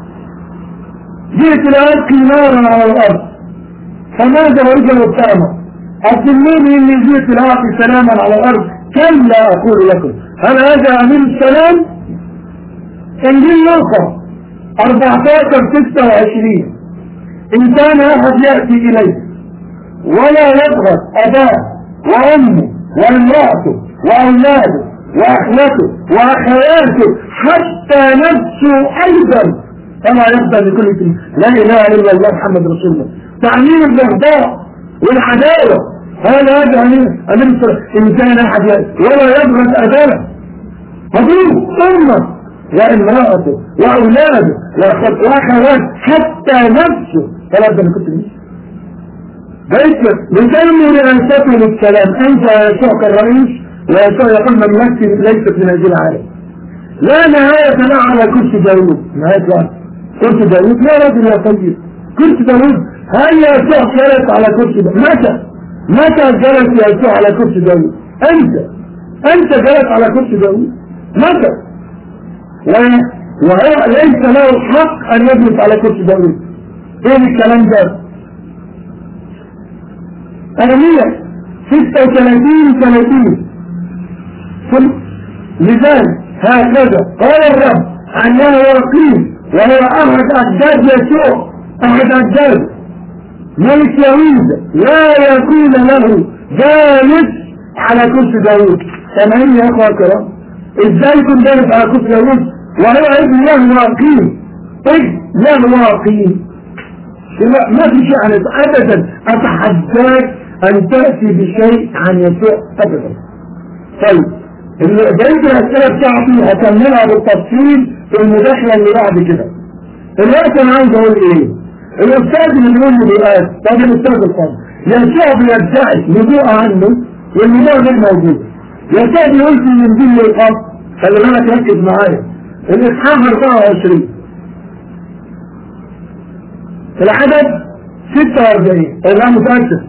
جئت لألقي نارا على الأرض فماذا رجل التأمر أظنوني إني جئت لألقي سلاما على الأرض كلا أقول لكم هل هذا أمين السلام انجيل مرقى 14 26 إن كان أحد يأتي إليه ولا يبغض أباه وأمه وامرأته وأولاده وأخلاته وأخواته حتى نفسه أيضا كما يبدأ بكل كلمة لا إله إلا الله محمد رسول الله تعميم البغضاء والعداوة هذا هذا أمين أمين إن كان أحد يأتي ولا يبغض أباه أبوه أمه وامرأته وأولاده وأخواته حتى نفسه ثلاثة من كتب بيت بتنمو رئاسته للكلام أنت يسوع كالرئيس ويسوع يقول مملكتي ليست من هذه العالم لا نهاية له على كرسي داوود نهاية له كرسي داوود لا رجل يا طيب كرسي داوود هل يسوع جلس على كرسي داوود متى متى جلس يسوع على كرسي داوود أنت أنت جلس على كرسي داوود متى وهو ليس له الحق أن يجلس على كرسي داوود ايه الكلام ده أرمية 36 30 لذلك هكذا قال الرب عنه يقين وهو أحد أجداد يسوع أحد أجداد ملك يهوذا لا يكون له جالس على كرسي داوود سامعين يا اخوة الكرام ازاي يكون جالس على كرسي داوود وهو ابن له واقين ابن له واقين ما في شيء عن ابدا اتحداك ان تأتي بشيء عن يسوع ابدا طيب بقيت الاسئله بتاعتي هكملها بالتفصيل في المداخله اللي بعد كده الوقت انا عايز اقول ايه الاستاذ اللي بيقول لي بيقال طب الاستاذ الفاضل يسوع بيدعي نبوءه عنه والنبوءه غير موجوده يسوع بيقول في الانجيل للاب خلي بالك ركز معايا الاصحاح 24 العدد 46 انا متأكد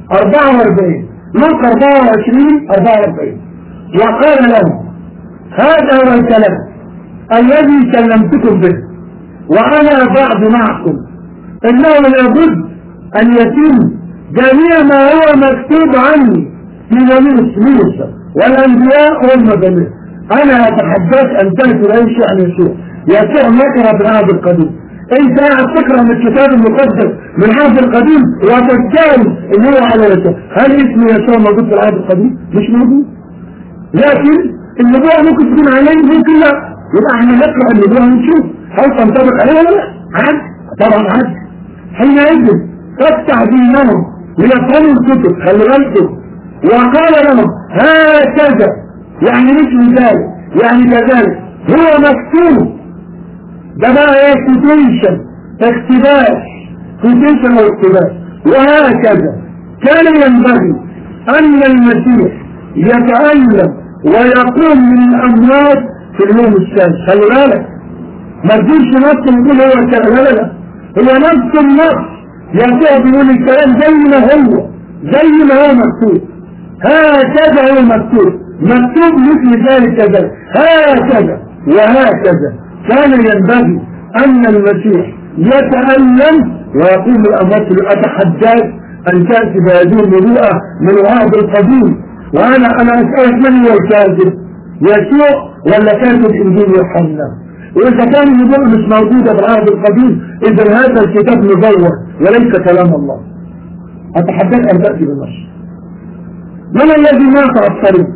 44 نص 24 44 وقال لهم هذا هو الكلام الذي كلمتكم به وانا بعد معكم انه لابد ان يتم جميع ما هو مكتوب عني في جميع موسى والانبياء والمجاميع انا اتحداك ان تأتي لا شيء عن يسوع يسوع نكره في العهد القديم انت قاعد تقرا من الكتاب المقدس من العهد القديم وتتجاهل ان هو على يسوع هل اسم يسوع موجود في العهد القديم؟ مش موجود لكن النبوة ممكن تكون عليه ممكن لا يبقى احنا نقرا النبوة ونشوف هل تنطبق عليه ولا لا؟ عد طبعا عد حينئذ تفتح دينهم ليفهموا الكتب خلي بالكم وقال لهم هكذا يعني مش مثال يعني كذلك هو مكتوب ده بقى ايه كوتيشن اقتباس كوتيشن او اقتباس وهكذا كان ينبغي ان المسيح يتألم ويقوم من الاموات في اليوم الثالث خلي بالك ما تجيش نفس يقول هو كذا لا لا هو نفس النص يسوع بيقول الكلام زي ما هو زي ما هو مكتوب هكذا هو مكتوب مكتوب مثل ذلك كذا هكذا وهكذا كان ينبغي أن المسيح يتألم ويقول الأموات أتحداك أن تأتي بهذه المروءة من العهد القديم وأنا أنا أسألك من هو الكاذب يسوع ولا كاتب إنجيل يوحنا وإذا كان النبوة مش موجودة في العهد القديم إذا هذا الكتاب مزور وليس كلام الله أتحداك أن تأتي بالنص من الذي مات على الطريق؟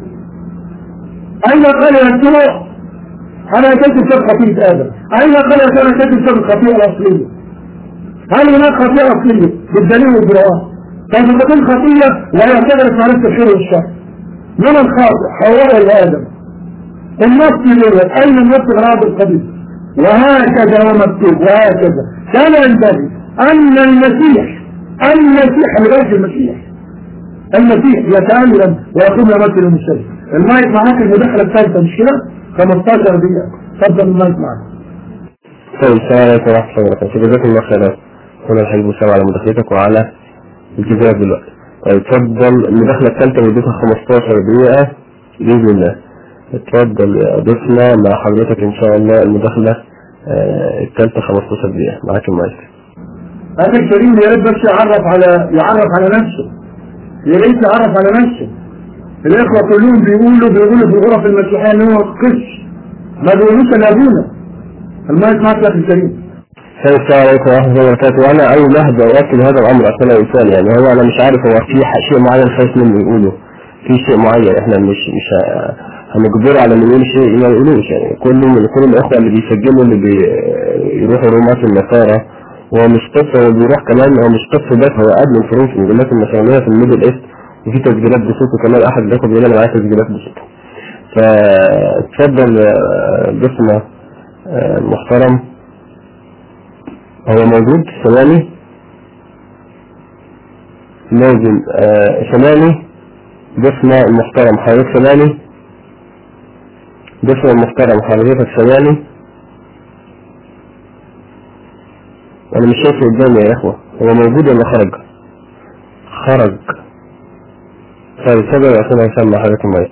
أين قال يسوع أنا أتيت بسبب خطيئة آدم أين قال أنا أتيت بسبب الخطيئة الأصلية هل هناك خطيئة أصلية بالدليل والبراءة طيب إذا كان خطيئة وهي كبرت معرفة الخير والشر من الخاطئ حواء الآدم النص يقول أين النص الغراب القديم وهكذا هو مكتوب وهكذا كان ينبغي أن المسيح المسيح اللي بالك المسيح المسيح يتألم ويقوم يمثل المشرك المايك معاك المداخلة الثالثة مش كده 15 دقيقة اتفضل المايك معاك طيب السلام عليكم ورحمة الله وبركاته جزاك الله خيرا هنا الحبيب وسام على مداخلتك وعلى الجزائر دلوقتي طيب اتفضل المداخلة الثالثة مدتها 15 دقيقة بإذن الله اتفضل يا ضيفنا مع حضرتك إن شاء الله المداخلة آه، الثالثة 15 دقيقة معاك المايك أخي الكريم يا ريت بس يعرف على يعرف على نفسه يا ريت يعرف على نفسه الإخوة كلهم بيقولوا بيقولوا في الغرف المسيحية إن هو قس ما بيقولوش إلا أبونا المايك معاك يا أخي الكريم طيب السلام عليكم ورحمة الله وبركاته وأنا أول واحد أؤكد هذا الأمر أصلا إنسان يعني هو أنا مش عارف هو في ح- شيء معين خايف منه يقوله في شيء معين إحنا مش مش ه- هنجبره على إنه يقول شيء ما يقولوش يعني كل من كل الإخوة اللي بيسجلوا اللي بيروحوا رومات النصارى هو مش قصة هو بيروح كمان هو مش قصة بس هو قبل الفروس في المجلات النصرانية في الميدل إيست وفي تسجيلات بصوته كمان أحد الإخوة بيقول أنا معايا تسجيلات بصوته فاتفضل يا ضيفنا آه، المحترم هو موجود ثواني لازم آه ثواني ضيفنا المحترم حضرتك ثواني ضيفنا المحترم حضرتك ثواني انا مش شايفه قدامي يا اخوة هو موجود ولا خرج خرج طيب اتفضل يا اخونا هشام مع حضرتك المايك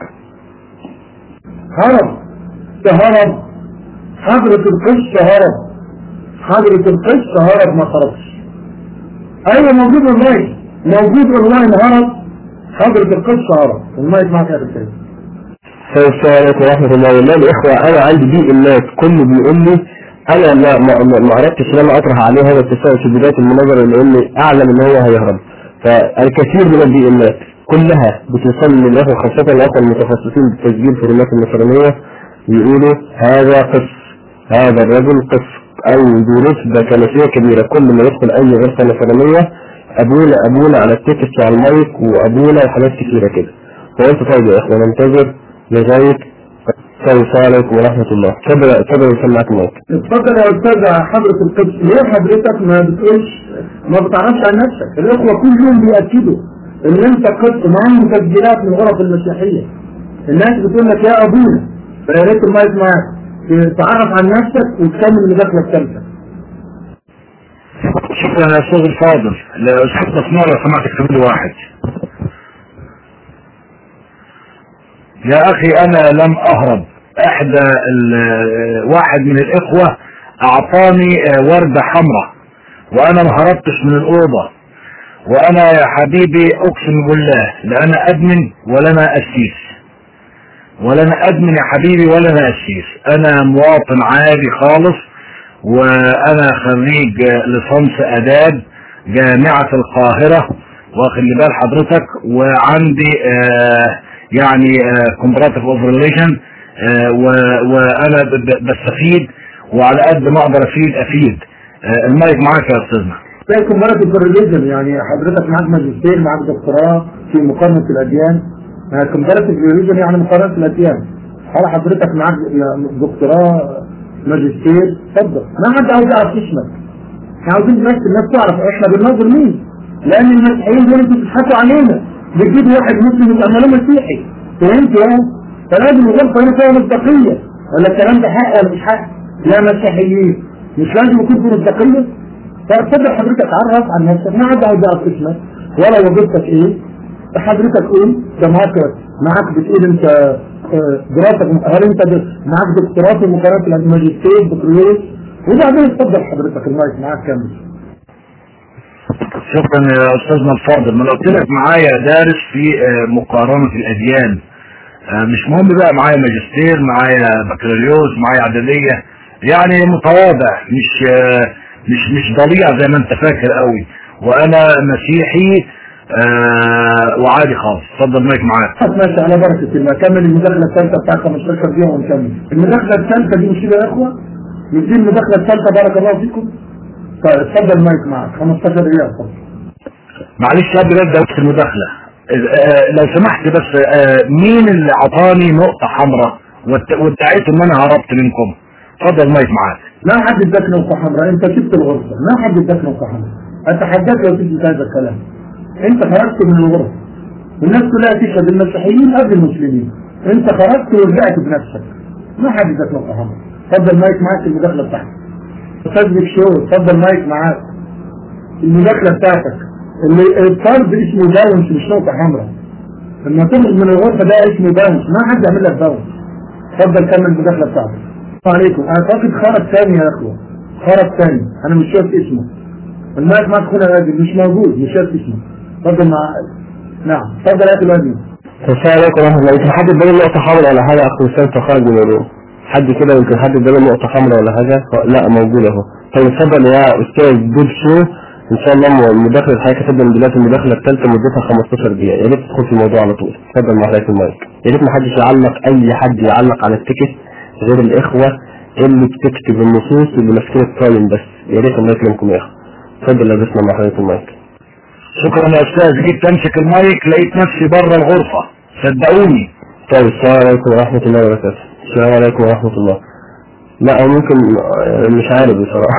هرب ده هرب حضرة القس هرب حضرة القس هرب ما خرجش ايوه موجود اونلاين موجود اونلاين هرب حضرة القس هرب المايك معاك يا أخي الكريم طيب السلام عليكم ورحمة الله والله الإخوة أنا عندي دي إنات كله بيقول لي أنا ما ما ما- ما عرفتش إن أنا أطرح عليه هذا التساؤل في بداية المناظرة لأني أعلم إن هو هيهرب فالكثير من الدي إنات كلها بتوصل للإخوة خاصة الإخوة المتخصصين بالتسجيل في الرمات النصرانية بيقولوا هذا قس هذا الرجل قس أو ذو رتبة كنسية كبيرة كل ما يدخل أي غرفة نصرانية أبونا أبونا على التكست وعلى المايك وأبونا وحاجات كثيرة كده فقلت طيب يا إخوة ننتظر لغاية طيب السلام عليكم ورحمة الله تفضل تفضل يسمعك المايك اتفضل يا استاذ حضرة القدس ليه حضرتك ما بتقولش ما بتعرفش عن نفسك الاخوة كل يوم بيأكدوا ان انت قدس معاهم تسجيلات من الغرف المسيحية الناس بتقول لك يا ابونا فيا ريت المايك معاك تعرف عن نفسك وتكمل المداخلة الثالثة شكرا يا استاذ الفاضل الاستاذ مسمار لو سمحت اكتب لي واحد يا اخي انا لم اهرب احدى ال- واحد من الاخوة اعطاني آه، وردة حمراء وانا ما هربتش من الاوضة وانا يا حبيبي اقسم بالله لا انا ادمن ولا انا اسيس ولا انا ادمن يا حبيبي ولا انا اسيس انا مواطن عادي خالص وانا خريج لصنص اداب جامعة القاهرة واخد لي بال حضرتك وعندي آه يعني كومبراتيف اوف ريليشن وانا ب- ب- بستفيد وعلى قد ما اقدر افيد افيد آه المايك معاك يا استاذنا زي كومباراتيف ريليجن يعني حضرتك معاك ماجستير معاك دكتوراه في مقارنة الأديان كومباراتيف ريليجن يعني مقارنة الأديان هل حضرتك معاك دكتوراه ماجستير اتفضل ما حد عاوز يعرف اسمك احنا عاوزين بس الناس تعرف احنا بنناظر مين لأن المسيحيين دول انتوا بتضحكوا علينا بتجيبوا واحد مسلم وتعملوه مسيحي فهمت يا فلازم الغرفة هنا فيها مصداقية ولا الكلام ده حق ولا مش حق لا مسيحيين مش لازم يكون في مصداقية فاتفضل حضرتك عرف عن نفسك ما حد عاوز يعرف اسمك ولا وظيفتك ايه حضرتك قول ده معاك معاك بتقول انت آه، دراستك هل انت د- معاك دكتوراه في مقارنة الماجستير بكالوريوس وبعدين اتفضل حضرتك المايك معاك كمل شكرا يا استاذنا الفاضل ما أنا قلت لك معايا دارس في آه، مقارنة الاديان آه، مش مهم بقى معايا ماجستير معايا بكالوريوس معايا اعدادية يعني متواضع مش آه، مش مش ضليع زي ما انت فاكر قوي وانا مسيحي آه، وعادي خالص اتفضل مايك معاك ماشي على بركة الله كمل المداخلة الثالثة بتاع 15 دقيقة ونكمل المداخلة الثالثة دي مش كده يا اخوة مش دي المداخلة الثالثة بارك الله فيكم طيب اتفضل المايك معاك 15 دقيقة اتفضل معلش قبل ما ابدا بس المداخله إذ- آه، لو سمحت بس آه، مين اللي اعطاني نقطه حمراء وات- وادعيت ان انا هربت منكم اتفضل مايك معاك ما حد اداك نقطة حمراء انت سبت الغرفة ما حد اداك نقطة حمراء اتحداك لو تثبت هذا الكلام انت خرجت من الغرفه والناس كلها تشهد المسيحيين قبل المسلمين انت خرجت ورجعت بنفسك ما حد ذاك نقطه حمراء اتفضل مايك معاك المداخله بتاعتك استاذ بيك شو اتفضل مايك معاك المداخله بتاعتك اللي الطرد اسمه باونس مش نقطه حمراء لما تخرج من الغرفه ده اسمه باونس ما حد يعمل لك باونس اتفضل كمل المداخله بتاعتك السلام عليكم اعتقد خرج ثاني يا اخوه خرج ثاني انا مش شايف اسمه المايك معاك هنا راجل مش موجود مش شايف اسمه اتفضل مع نعم اتفضل يا اخي الوزن السلام عليكم ورحمة الله يمكن حد اداني نقطة حمراء ولا حاجة أخو وسام فخرج من الروم حد كده يمكن حد اداني نقطة حمراء ولا حاجة لا موجود أهو طيب اتفضل يا أستاذ دود شو إن شاء الله المداخلة الحقيقة تبدأ من دلوقتي المداخلة الثالثة مدتها 15 دقيقة يا ريت تدخل في الموضوع على طول اتفضل مع حضرتك المايك يا ريت محدش يعلق أي حد يعلق على التيكت غير الإخوة اللي بتكتب النصوص اللي ماسكين القائم بس يا ريت الله يكرمكم يا أخي اتفضل يا بسمة مع حضرتك المايك شكرا يا استاذ جيت امسك المايك لقيت نفسي بره الغرفة صدقوني طيب السلام عليكم ورحمة الله وبركاته السلام عليكم ورحمة الله لا أو ممكن آه، مش عارف بصراحة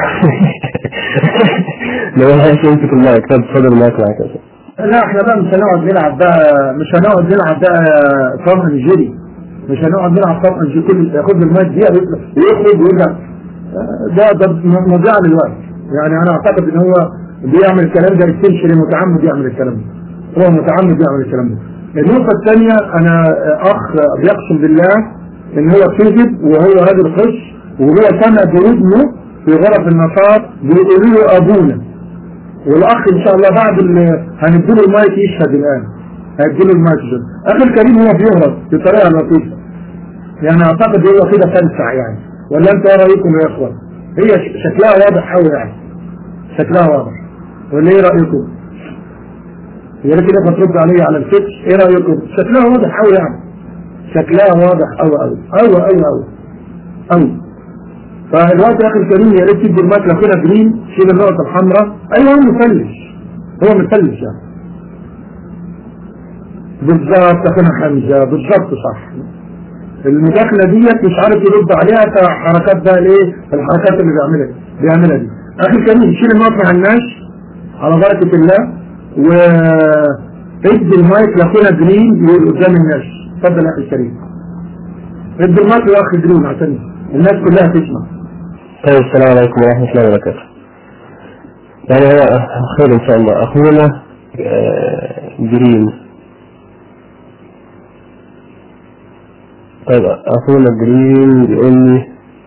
لو انا عايز امسك المايك طب اتفضل المايك معاك يا أستاذ. لا احنا بقى مش هنقعد نلعب بقى مش هنقعد نلعب بقى طرح جيري مش هنقعد نلعب طرح جيري كل ياخد المايك دقيقة ويطلع- ويخرج ويرجع آه، ده ده مضيع للوقت يعني انا اعتقد ان هو بيعمل الكلام ده استنشري متعمد يعمل الكلام ده هو متعمد يعمل الكلام ده النقطة الثانية انا آه، اخ بيقسم بالله ان هو كذب وهو راجل خش وهو سمع بودنه في غرف النشاط بيقولوا له ابونا والاخ ان شاء الله بعد ال- هنديله المايك يشهد الان هنديله المايك يشهد اخي الكريم هو بيهرب بطريقه لطيفه يعني اعتقد هو كده تلسع يعني ولا انت ايه رايكم يا اخوان هي ش- شكلها واضح قوي يعني شكلها واضح ولا ايه رايكم يا ريت كده ترد عليا على الفكر ايه رايكم شكلها واضح قوي يعني شكلها واضح قوي قوي قوي قوي قوي قوي فالوقت يا اخي الكريم يا ريت تدي المايك لو كده جرين شيل النقطه الحمراء ايوه هو مفلش هو مفلش يعني بالظبط يا اخينا حمزه بالظبط صح المداخله ديت مش عارف يرد عليها كحركات بقى الايه الحركات اللي بيعملها بيعملها دي اخي الكريم شيل النقطه ما عناش على بركه الله و ادي المايك لاخونا جرين يقول قدام الناس اتفضل يا اخي الكريم ادي المايك لاخ جرين عشان الناس كلها تسمع طيب السلام عليكم ورحمة الله وبركاته يعني هو خير إن شاء الله أخونا آه، جرين طيب أخونا جرين بيقول لي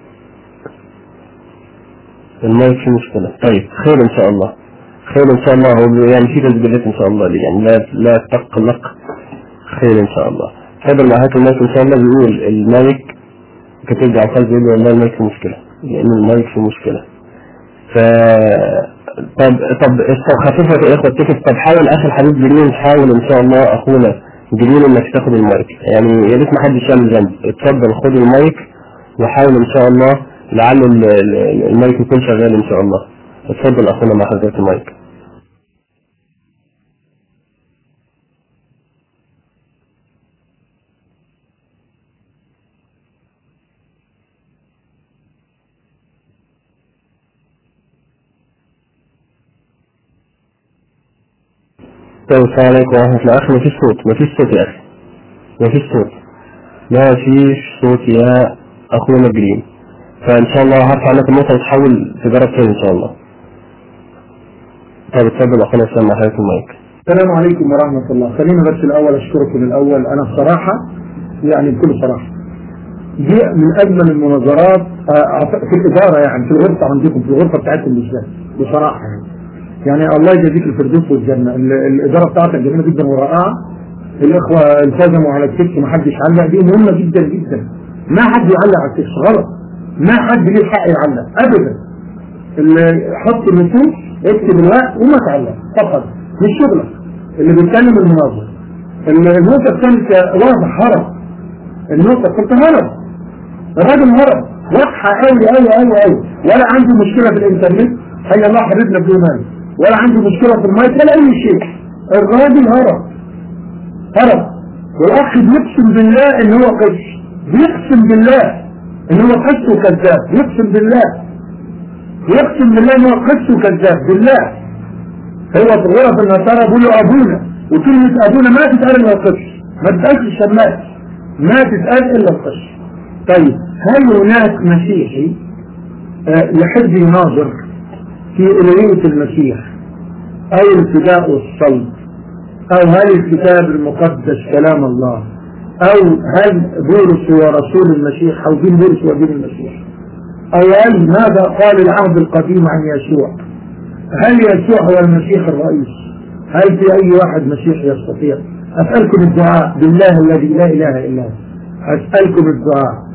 المايك فيه مشكلة طيب خير إن شاء الله خير إن شاء الله هو يعني في تسجيلات إن شاء الله دي يعني لا لا تقلق خير إن شاء الله تفضل مع هات المايك إن شاء الله بيقول المايك كتب على الخلف يقول لي والله المايك فيه مشكلة لأن المايك فيه مشكلة ف طب طب خفيفة يا اخوة التيكت طب حاول اخر حبيب جرين حاول ان شاء الله اخونا جرين انك تاخد المايك يعني يا ريت ما حدش يعمل ذنب اتفضل خد المايك وحاول ان شاء الله لعل ال- ال- المايك يكون شغال ان شاء الله اتفضل اخونا مع حضرتك المايك طيب السلام عليكم ورحمة الله أخي مفيش صوت مفيش صوت يا أخي مفيش صوت ما فيش صوت يا أخونا جرين فإن شاء الله هرفع لك النقطة وتحاول تجرب تاني إن شاء الله طيب اتفضل أخونا سلام مع حضرتك المايك السلام عليكم ورحمة الله خلينا بس الأول أشكركم الأول أنا بصراحة يعني بكل صراحة دي من أجمل المناظرات آه، في الإدارة يعني في الغرفة عندكم في الغرفة بتاعتكم بالذات بصراحة يعني يعني الله يجازيك الفردوس والجنة ال- الإدارة بتاعتك جميلة جدا ورائعة الإخوة التزموا على التكس ما حدش علق دي مهمة جدا جدا ما حد يعلق على التكس غلط ما حد ليه حق يعلق أبدا اللي حط النصوص اكتب الوقت وما تعلق فقط مش شغلك اللي بيتكلم المناظر ال- النقطة الثالثة واضح هرب النقطة الثالثة هرب الراجل هرب واضحة قوي قوي قوي قوي ولا عنده مشكلة في الانترنت حي الله حبيبنا بدون مال ولا عنده مشكلة في المايك ولا أي شيء الراجل هرب هرب والأخ بيقسم بالله إن هو قش بيقسم بالله إن هو قش وكذاب بيقسم بالله يقسم بالله ان هو قس وكذاب بالله هو في غرف النصارى بيقول له ابونا وكلمة ابونا ما تتقال الا القدس ما تتقالش الشمال ما تتقال الا القدس طيب هل هناك مسيحي آه، يحب يناظر في ألوهية المسيح أو الفداء والصلب أو هل الكتاب المقدس كلام الله أو هل بولس هو رسول المسيح أو دين بولس هو دين المسيح أو هل ماذا قال العهد القديم عن يسوع هل يسوع هو المسيح الرئيس هل في أي واحد مسيح يستطيع أسألكم الدعاء بالله الذي لا إله إلا هو أسألكم الدعاء